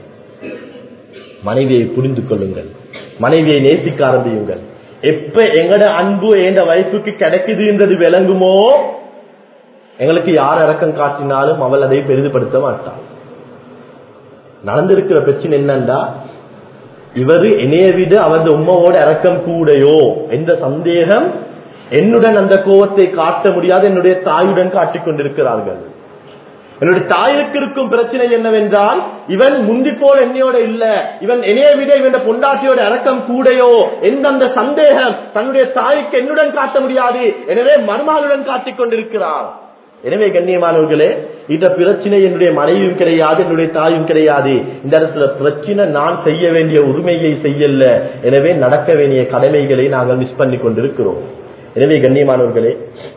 மனைவியை புரிந்து கொள்ளுங்கள் மனைவியை நேசிக்க ஆரம்பியுங்கள் எப்ப எங்கட அன்பு எந்த வயசுக்கு கிடைக்குதுன்றது விளங்குமோ எங்களுக்கு யார் இறக்கம் காட்டினாலும் அவள் அதை பெரிதுபடுத்த மாட்டாள் நடந்திருக்கிற பிரச்சனை என்னன்னா இவரு என்னைய விட அவரது உம்மாவோட இறக்கம் கூடையோ என்ற சந்தேகம் என்னுடன் அந்த கோபத்தை காட்ட முடியாது என்னுடைய தாயுடன் காட்டிக் கொண்டிருக்கிறார்கள் என்னுடைய தாயுக்கு இருக்கும் பிரச்சனை என்னவென்றால் இவன் முந்தி போல் என்னையோட இல்ல இவன் என்னைய விட இவன் பொண்டாட்டியோட இறக்கம் கூடையோ எந்த அந்த சந்தேகம் தன்னுடைய தாய்க்கு என்னுடன் காட்ட முடியாது எனவே மருமகளுடன் காட்டிக் கொண்டிருக்கிறார் எனவே கண்ணியமானவர்களே இந்த பிரச்சனை என்னுடைய மனைவியும் கிடையாது என்னுடைய தாயும் கிடையாது இந்த இடத்துல பிரச்சனை நான் செய்ய வேண்டிய உரிமையை செய்யல எனவே நடக்க வேண்டிய கடமைகளை நாங்கள் மிஸ் பண்ணி கொண்டிருக்கிறோம் எனவே கண்ணியமானவர்களே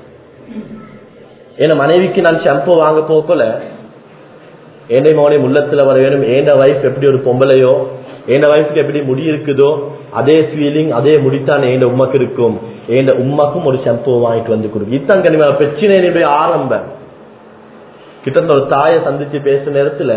என் மனைவிக்கு நான் ஷாம்பு வாங்க போக்கல ஏண்டை மோனை உள்ளத்துல வர வேணும் ஏண்ட வைஃப் எப்படி ஒரு பொம்பளையோ ஏண்ட வைஃப்க்கு எப்படி முடி இருக்குதோ அதே ஃபீலிங் அதே முடித்தான் ஏண்ட உமக்கு இருக்கும் ஏண்ட உம்மக்கும் ஒரு ஷாம்பு வாங்கிட்டு வந்து கொடுக்கும் இத்தான் கனிமா பிரச்சனை ஆரம்பம் கிட்ட ஒரு தாயை சந்திச்சு பேசுற நேரத்துல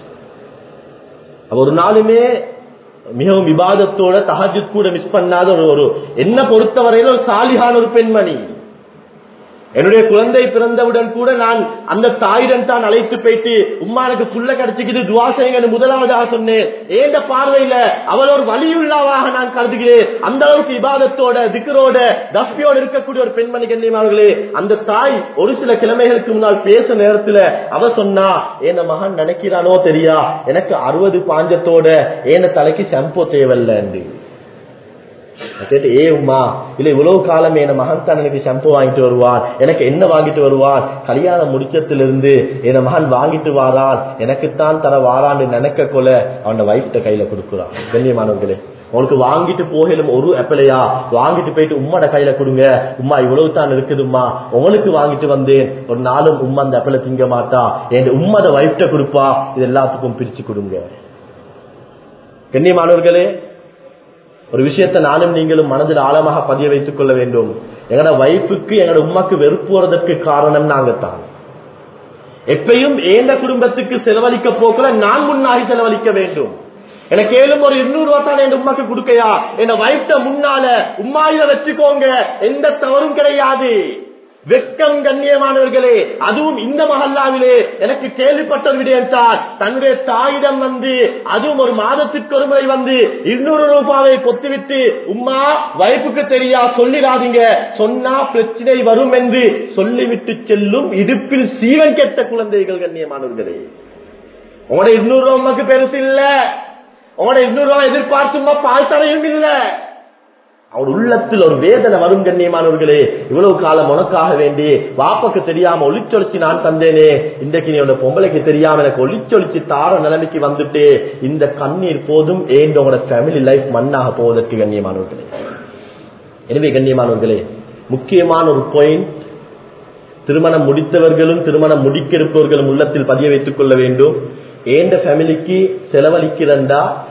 ஒரு நாளுமே மிகவும் விவாதத்தோட தஹஜத் கூட மிஸ் பண்ணாத ஒரு ஒரு என்ன பொறுத்தவரையில ஒரு சாலிகான ஒரு பெண்மணி என்னுடைய குழந்தை பிறந்தவுடன் கூட நான் அந்த தாயிடம் தான் அழைத்து போயிட்டு உம்மா எனக்கு புள்ள கிடைச்சிக்கிட்டு துவா செய்யுங்கன்னு முதலாவதாக சொன்னேன் ஏண்ட பார்வையில அவள் ஒரு வலியுள்ளாவாக நான் கருதுகிறேன் அந்த அளவுக்கு இபாதத்தோட திக்கரோட தஸ்பியோடு இருக்கக்கூடிய ஒரு பெண்மணி கண்ணியமானவர்களே அந்த தாய் ஒரு சில கிழமைகளுக்கு முன்னால் பேச நேரத்துல அவ சொன்னா என்ன மகன் நினைக்கிறானோ தெரியா எனக்கு அறுபது பாஞ்சத்தோட ஏன தலைக்கு ஷம்போ தேவையில்லை கேட்டு ஏ உமா இல்ல இவ்வளவு காலம் என் மகன் தான் எனக்கு ஷம்பு வாங்கிட்டு வருவான் எனக்கு என்ன வாங்கிட்டு வருவான் கல்யாணம் முடிச்சத்துல இருந்து என் மகன் வாங்கிட்டு வாரான் எனக்குத்தான் தர வாரான்னு நினைக்க கொல அவன வைஃப்ட கையில கொடுக்குறான் கண்ணியமானவர்களே உங்களுக்கு வாங்கிட்டு போகலும் ஒரு எப்பலையா வாங்கிட்டு போயிட்டு உம்மோட கையில கொடுங்க உமா இவ்வளவு தான் இருக்குதும்மா உங்களுக்கு வாங்கிட்டு வந்தேன் ஒரு நாளும் உம்மா அந்த எப்பல திங்க மாட்டா என் உம்மத வைஃப்ட கொடுப்பா இது எல்லாத்துக்கும் பிரிச்சு கொடுங்க கண்ணியமானவர்களே ஒரு விஷயத்தை நானும் நீங்களும் மனதில் ஆழமாக பதிய வைத்துக் கொள்ள வேண்டும் எங்கட வைஃபுக்கு எங்கட உமாக்கு வெறுப்பு வரதற்கு காரணம் நாங்க தான் எப்பையும் ஏந்த குடும்பத்துக்கு செலவழிக்க போக்கல நான் முன்னாடி செலவழிக்க வேண்டும் எனக்கு ஏழும் ஒரு இருநூறு ரூபா தான் என் உமாக்கு கொடுக்கையா என் வைஃப்ட முன்னால உம்மாயில வச்சுக்கோங்க எந்த தவறும் கிடையாது வெக்கம் கண்ணியமானவர்களே அதுவும் இந்த மகல்லாவிலே எனக்கு கேள்விப்பட்ட ஒரு விடயம் தான் தன்னுடைய தாயிடம் வந்து அதுவும் ஒரு மாதத்திற்கு ஒரு முறை வந்து இருநூறு ரூபாவை பொத்துவிட்டு உம்மா வைப்புக்கு தெரியா சொல்லிடாதீங்க சொன்னா பிரச்சனை வரும் என்று சொல்லிவிட்டு செல்லும் இடுப்பில் சீவன் கெட்ட குழந்தைகள் கண்ணியமானவர்களே உங்களோட இருநூறு ரூபாய் உமக்கு பெருசு இல்ல உங்களோட இருநூறு ரூபாய் எதிர்பார்த்துமா பால் தரையும் இல்லை அவர் உள்ளத்தில் ஒரு வேதனை வரும் கண்ணியமானவர்களே இவ்வளவு காலம் உனக்காக வேண்டி வாப்பக்கு தெரியாம ஒளிச்சொலிச்சு நான் தந்தேனே இன்றைக்கு நீ பொம்பளைக்கு தெரியாம எனக்கு ஒளிச்சொலிச்சு தார நிலைமைக்கு வந்துட்டு இந்த கண்ணீர் போதும் ஏன் உங்களோட ஃபேமிலி லைஃப் மண்ணாக போவதற்கு கண்ணியமானவர்களே எனவே கண்ணியமானவர்களே முக்கியமான ஒரு பாயிண்ட் திருமணம் முடித்தவர்களும் திருமணம் முடிக்க இருப்பவர்களும் உள்ளத்தில் பதிய வைத்துக் கொள்ள வேண்டும் ஏண்ட ஃபேமிலிக்கு செலவழிக்கிறண்டா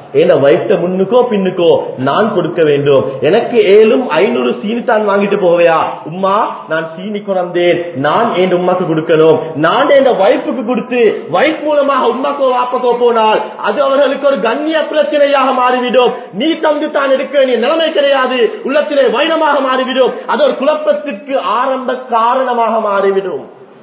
என் வைஃப்ட முன்னுக்கோ பின்னுக்கோ நான் கொடுக்க வேண்டும் எனக்கு ஏழும் ஐநூறு சீனி தான் வாங்கிட்டு போவையா உம்மா நான் சீனி குறந்தேன் நான் என் உமாக்கு கொடுக்கணும் நான் என் வைஃபுக்கு கொடுத்து வைஃப் மூலமாக உமாக்கோ வாப்பக்கோ போனால் அது அவர்களுக்கு ஒரு கண்ணிய பிரச்சனையாக மாறிவிடும் நீ தந்து தான் இருக்க நீ நிலைமை கிடையாது உள்ளத்திலே வைரமாக மாறிவிடும் அது ஒரு குழப்பத்திற்கு ஆரம்ப காரணமாக மாறிவிடும்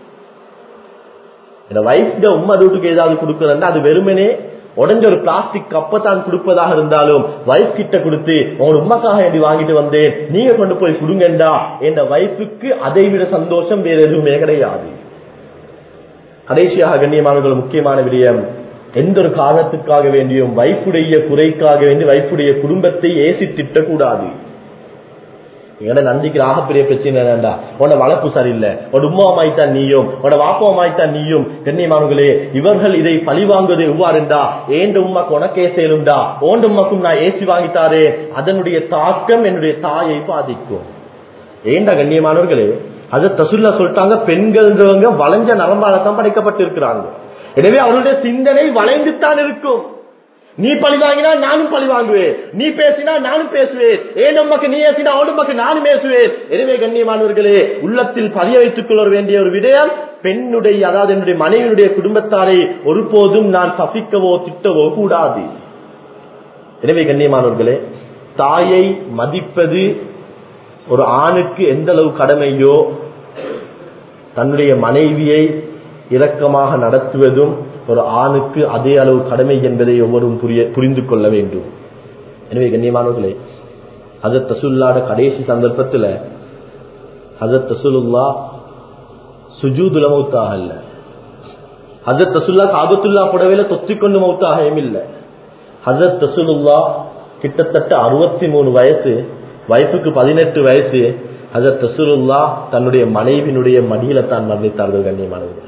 இந்த வைஃப்ட உம்மா வீட்டுக்கு ஏதாவது கொடுக்கறதா அது வெறுமனே உடஞ்ச ஒரு பிளாஸ்டிக் கப்பை தான் கொடுப்பதாக இருந்தாலும் வைஃப் கிட்ட கொடுத்து உங்க உமாக்காக எப்படி வாங்கிட்டு வந்தேன் நீங்க கொண்டு போய் கொடுங்கண்டா என் வைஃபுக்கு அதை விட சந்தோஷம் வேற எதுவுமே கிடையாது கடைசியாக கண்ணியமானவர்கள் முக்கியமான விடயம் எந்த ஒரு காரணத்துக்காக வேண்டியும் வைஃபுடைய குறைக்காக வேண்டி வைஃபுடைய குடும்பத்தை ஏசி திட்டக்கூடாது எங்கட நந்திக்கு ஆகப்பெரிய பிரச்சனை என்னடா உன்னோட வளர்ப்பு சரியில்லை உன்னோட உம்மா மாய்த்தான் நீயும் உன்னோட வாப்பா மாய்த்தான் நீயும் கண்ணியமானவர்களே இவர்கள் இதை பழிவாங்குவது எவ்வாறுண்டா ஏண்ட உமாக்கு உனக்கே சேரும்டா ஓண்ட உமாக்கும் நான் ஏசி வாங்கித்தாரே அதனுடைய தாக்கம் என்னுடைய தாயை பாதிக்கும் ஏண்டா கண்ணியமானவர்களே அது தசுல்லா சொல்லிட்டாங்க பெண்கள்ன்றவங்க வளைஞ்ச நரம்பாலத்தான் படைக்கப்பட்டிருக்கிறாங்க எனவே அவருடைய சிந்தனை வளைந்துத்தான் இருக்கும் நீ பழி வாங்கினா நானும் பழி வாங்குவேன் நீ பேசினா நானும் பேசுவேன் ஏன் நமக்கு நீ ஏசினா அவன் நமக்கு நானும் பேசுவேன் எனவே கண்ணியமானவர்களே உள்ளத்தில் பதிய வைத்துக் கொள்ள வேண்டிய ஒரு விடயம் பெண்ணுடைய அதாவது என்னுடைய மனைவியுடைய குடும்பத்தாரை ஒருபோதும் நான் சபிக்கவோ திட்டவோ கூடாது எனவே கண்ணியமானவர்களே தாயை மதிப்பது ஒரு ஆணுக்கு எந்த அளவு கடமையோ தன்னுடைய மனைவியை இரக்கமாக நடத்துவதும் ஒரு ஆணுக்கு அதே அளவு கடமை என்பதை ஒவ்வொருவரும் புரிய புரிந்து கொள்ள வேண்டும் எனவே கண்ணியமானவர்களே ஹசத் தசுல்லாட கடைசி சந்தர்ப்பத்தில் ஹசத் தசுல்லா சுஜூதுல மௌத்தாக இல்ல ஹசத் தசுல்லா காபத்துல்லா புடவையில தொத்திக்கொண்டு மௌத்தாகவும் இல்லை ஹசத் தசுலுல்லா கிட்டத்தட்ட அறுபத்தி மூணு வயசு வயசுக்கு பதினெட்டு வயசு ஹசத் தசுலுல்லா தன்னுடைய மனைவினுடைய மடியில தான் மரணித்தார்கள் கண்ணியமானவர்கள்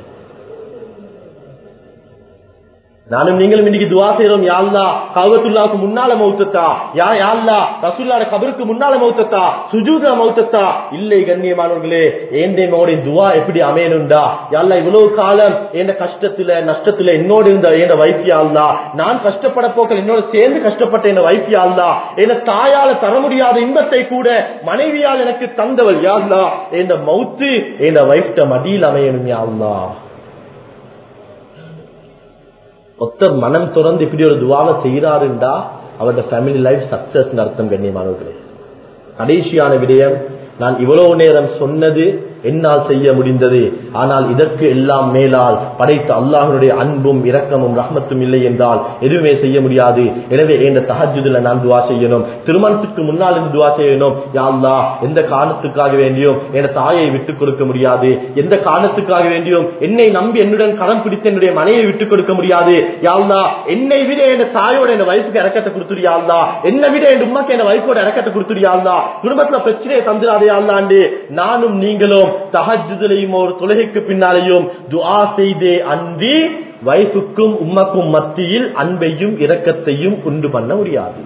நானும் நீங்களும் இன்னைக்கு துவா செய்யறோம் யாழ்லா கவத்துல்லாவுக்கு முன்னால மௌத்தத்தா யா யாழ்லா ரசூல்லாட கபருக்கு முன்னால மௌத்தத்தா சுஜூதா மௌத்தத்தா இல்லை கண்ணியமானவர்களே ஏண்டே மோடைய துவா எப்படி அமையணும்டா யாழ்லா இவ்வளவு காலம் என் கஷ்டத்துல நஷ்டத்துல என்னோடு இருந்த என் வைத்தியாள்லா நான் கஷ்டப்பட போக்கள் என்னோட சேர்ந்து கஷ்டப்பட்ட என் வைத்தியாள்லா என் தாயால தர முடியாத இன்பத்தை கூட மனைவியால் எனக்கு தந்தவள் யாழ்லா என் மௌத்து என் வைஃப்ட மடியில் அமையணும் யாழ்லா ஒத்த மனம் திறந்து இப்படி ஒரு துவாவை செய்யறாருண்டா அவருடைய ஃபேமிலி லைஃப் சக்சஸ் அர்த்தம் கண்ணியமானவர்களே கடைசியான விடயம் நான் இவ்வளவு நேரம் சொன்னது என்னால் செய்ய முடிந்தது ஆனால் இதற்கு எல்லாம் மேலால் படைத்த அல்லாஹனுடைய அன்பும் இரக்கமும் ரஹ்மத்தும் இல்லை என்றால் எதுவுமே செய்ய முடியாது எனவே எந்த தஹஜுதுல நான் துவா செய்யணும் திருமணத்துக்கு முன்னால் இருந்து துவா செய்யணும் யாழ்லா எந்த காரணத்துக்காக வேண்டியும் என் தாயை விட்டுக் கொடுக்க முடியாது எந்த காரணத்துக்காக வேண்டியும் என்னை நம்பி என்னுடன் கரம் பிடித்து என்னுடைய மனையை விட்டுக் கொடுக்க முடியாது யாழ்லா என்னை விட என் தாயோட என் வயசுக்கு இறக்கத்தை கொடுத்துடியாள்லா என்னை விட என் உமாக்கு என் வைஃபோட இறக்கத்தை கொடுத்துடியாள்லா குடும்பத்துல பிரச்சனையை தந்துடாதே ஆள்லாண்டு நானும் நீங்களும் தஹஜுலையும் ஒரு தொழுகைக்கு பின்னாலேயும் துஆ செய்தே அன்றி வைஃபுக்கும் உம்மக்கும் மத்தியில் அன்பையும் இரக்கத்தையும் உண்டு பண்ண முடியாது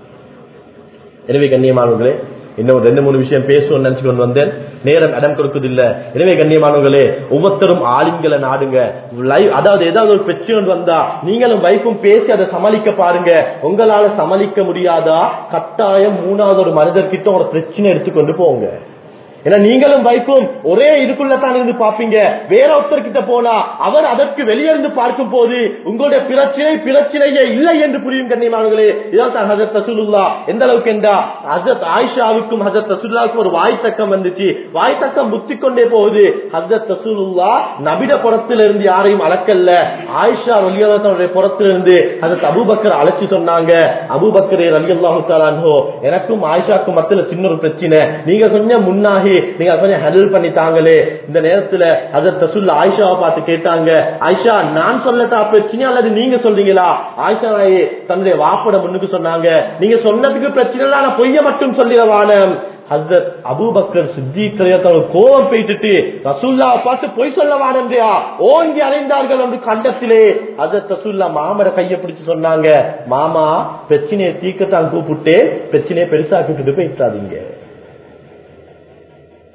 எனவே கண்ணியமானவர்களே இன்னும் ரெண்டு மூணு விஷயம் பேசுவோம் நினைச்சு கொண்டு வந்தேன் நேரம் இடம் கொடுக்குதில்ல எனவே கண்ணியமானவர்களே ஒவ்வொருத்தரும் ஆளுங்களை நாடுங்க லைவ் அதாவது ஏதாவது ஒரு பிரச்சனை வந்தா நீங்களும் வைஃபும் பேசி அதை சமாளிக்க பாருங்க உங்களால சமாளிக்க முடியாதா கட்டாயம் மூணாவது ஒரு மனிதர் கிட்ட ஒரு பிரச்சனை எடுத்துக்கொண்டு போங்க ஏன்னா நீங்களும் வைக்கும் ஒரே இதுக்குள்ளதான் இருந்து பாப்பீங்க வேற ஒருத்தர் கிட்ட போனா அவர் அதற்கு வெளியே இருந்து பார்க்கும் போது உங்களுடைய பிரச்சனை பிரச்சனையே இல்லை என்று புரியும் கண்ணியமானவர்களே இதான் தான் ஹசரத் ரசூலுல்லா எந்த அளவுக்கு என்றா ஹசரத் ஆயிஷாவுக்கும் ஹசரத் ரசூல்லாவுக்கும் ஒரு வாய் தக்கம் வந்துச்சு வாய் தக்கம் புத்தி கொண்டே போகுது ஹசரத் ரசூலுல்லா நபிட புறத்துல இருந்து யாரையும் அளக்கல்ல ஆயிஷா ரலியல்லாஹுடைய புறத்துல இருந்து ஹசரத் அபூபக்கர் அழைச்சு சொன்னாங்க அபூபக்கரே ரலியல்லாஹு தஆலாஹு எனக்கும் ஆயிஷாக்கும் மத்தியில சின்ன ஒரு பிரச்சனை நீங்க கொஞ்சம் முன்னாகி நீங்க கொஞ்சம் ஹெல்ப் பண்ணி தாங்களே இந்த நேரத்துல ஹசரத் ரசூல் ஆயிஷாவை பார்த்து கேட்டாங்க ஆயிஷா நான் சொல்லட்டா பிரச்சனை அல்லது நீங்க சொல்றீங்களா ஆயிஷா நாயி தன்னுடைய வாப்பட முன்னுக்கு சொன்னாங்க நீங்க சொன்னதுக்கு பிரச்சனை இல்ல நான் பொய்ய மட்டும் சொல்லிடவான ஹசரத் அபூபக்கர் சித்திகரையத்தோட கோபம் போயிட்டு ரசூல்லாவை பார்த்து பொய் சொல்ல வானந்தியா ஓங்கி அடைந்தார்கள் என்று கண்டத்திலே ஹசரத் ரசூல்லா மாமட கையை பிடிச்சு சொன்னாங்க மாமா பிரச்சனையை தீக்கத்தான் கூப்பிட்டு பிரச்சனையை பெருசாக்கிட்டு போயிட்டாதீங்க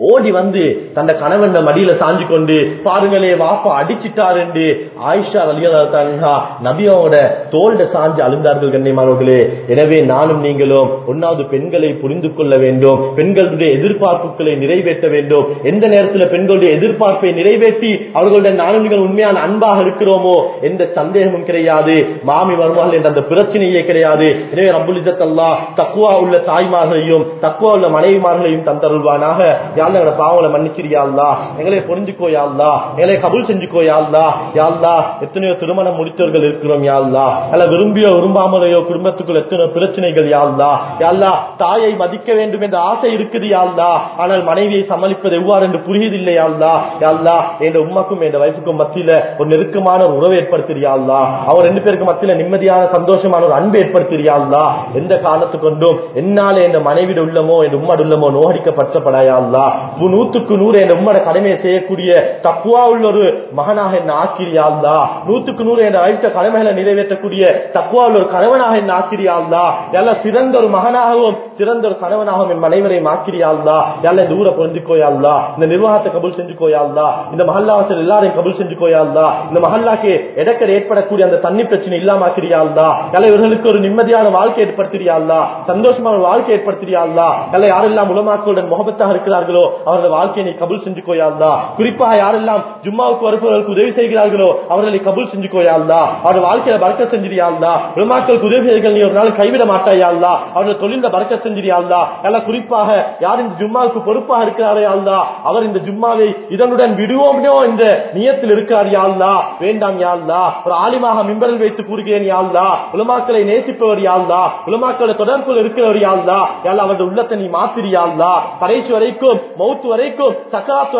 ஓடி வந்து தந்த கணவன் மடியில சாஞ்சு கொண்டு பாருங்களே வாப்பா அடிச்சிட்டாரு ஆயிஷா அலியா நபியோட தோல்ட சாஞ்சு அழுந்தார்கள் கண்ணியமானவர்களே எனவே நானும் நீங்களும் ஒன்னாவது பெண்களை புரிந்து கொள்ள வேண்டும் பெண்களுடைய எதிர்பார்ப்புகளை நிறைவேற்ற வேண்டும் எந்த நேரத்தில் பெண்களுடைய எதிர்பார்ப்பை நிறைவேற்றி அவர்களுடைய நானும் நீங்கள் உண்மையான அன்பாக இருக்கிறோமோ எந்த சந்தேகமும் கிடையாது மாமி வருமாள் என்ற அந்த பிரச்சனையே கிடையாது எனவே ரபுல் அல்லா தக்குவா உள்ள தாய்மார்களையும் தக்குவா உள்ள மனைவிமார்களையும் தந்தருள்வானாக யாழ்ல பாவங்களை மன்னிச்சிரியாள்லா எங்களை புரிஞ்சுக்கோ யாழ்லா எங்களை கபுல் செஞ்சுக்கோ யாழ்லா யாழ்லா எத்தனையோ திருமணம் முடித்தவர்கள் இருக்கிறோம் யாழ்லா அல்ல விரும்பியோ விரும்பாமலையோ குடும்பத்துக்குள் எத்தனையோ பிரச்சனைகள் யாழ்லா யாழ்லா தாயை மதிக்க வேண்டும் என்ற ஆசை இருக்குது யாழ்லா ஆனால் மனைவியை சமாளிப்பது எவ்வாறு என்று புரியுதில்லை யாழ்லா யாழ்லா என்ற உம்மக்கும் என்ற வைஃபுக்கும் மத்தியில ஒரு நெருக்கமான ஒரு உறவு ஏற்படுத்துறியாள்லா அவர் ரெண்டு பேருக்கு மத்தியில நிம்மதியான சந்தோஷமான ஒரு அன்பு ஏற்படுத்துறியாள்லா எந்த காலத்து கொண்டும் என்னால என் மனைவிட உள்ளமோ என் உம்மட உள்ளமோ நோகடிக்கப்பட்டப்படாயாள்லா நூத்துக்கு நூறு என் உம்மட கடமையை செய்யக்கூடிய தக்குவா உள்ள ஒரு மகனாக என்ன ஆக்கிரியாள்லா நூத்துக்கு நூறு என் வைத்த கடமைகளை நிறைவேற்றக்கூடிய தக்குவா உள்ள ஒரு கணவனாக என்ன ஆக்கிரியாள்லா எல்லாம் சிறந்த ஒரு மகனாகவும் சிறந்த ஒரு கணவனாகவும் என் மனைவரை ஆக்கிரியாள்லா எல்லாம் இந்த ஊரை புரிஞ்சுக்கோயாள்லா இந்த நிர்வாகத்தை கபுல் செஞ்சுக்கோயாள்லா இந்த மஹல்லாவத்தில் எல்லாரையும் கபுல் செஞ்சுக்கோயாள்லா இந்த மஹல்லாக்கு இடக்கர் ஏற்படக்கூடிய அந்த தண்ணி பிரச்சனை இல்லாம ஆக்கிரியாள்லா எல்லாம் இவர்களுக்கு ஒரு நிம்மதியான வாழ்க்கை ஏற்படுத்தியாள்லா சந்தோஷமான ஒரு வாழ்க்கை ஏற்படுத்தியாள்லா எல்லாம் யாரெல்லாம் உலமாக்களுடன் முகபத்தாக இருக்கிறார்களோ அவர்கள் வாழ்க்கையை நீ கபுல் செஞ்சுக்கோயாள்லா குறிப்பாக யாரெல்லாம் ஜும்மாவுக்கு வருபவர்களுக்கு உதவி செய்கிறார்களோ அவர்களை கபுல் செஞ்சுக்கோயாள்லா அவர்கள் வாழ்க்கையில பறக்க செஞ்சிரியாள்லா உலமாக்களுக்கு உதவி செய்கள் நீ ஒரு நாள் கைவிட மாட்டாயாள்லா அவர்கள் தொழில பறக்க செஞ்சிரியாள்லா எல்லாம் குறிப்பாக யார் இந்த ஜும்மாவுக்கு பொறுப்பாக இருக்கிறாரே அல்லா அவர் இந்த ஜும்மாவை இதனுடன் விடுவோம்னோ இந்த நியத்தில் இருக்கிறார் யாழ்லா வேண்டாம் யாழ்லா ஒரு ஆலிமாக மிம்பரில் வைத்து கூறுகிறேன் யாழ்லா உலமாக்களை நேசிப்பவர் யாழ்லா உலமாக்களை தொடர்பில் இருக்கிறவர் யாழ்லா யாழ் அவருடைய உள்ளத்தை நீ மாத்திரியாள்லா கடைசி வரைக்கும் மௌத்து வரைக்கும் சக்காத்து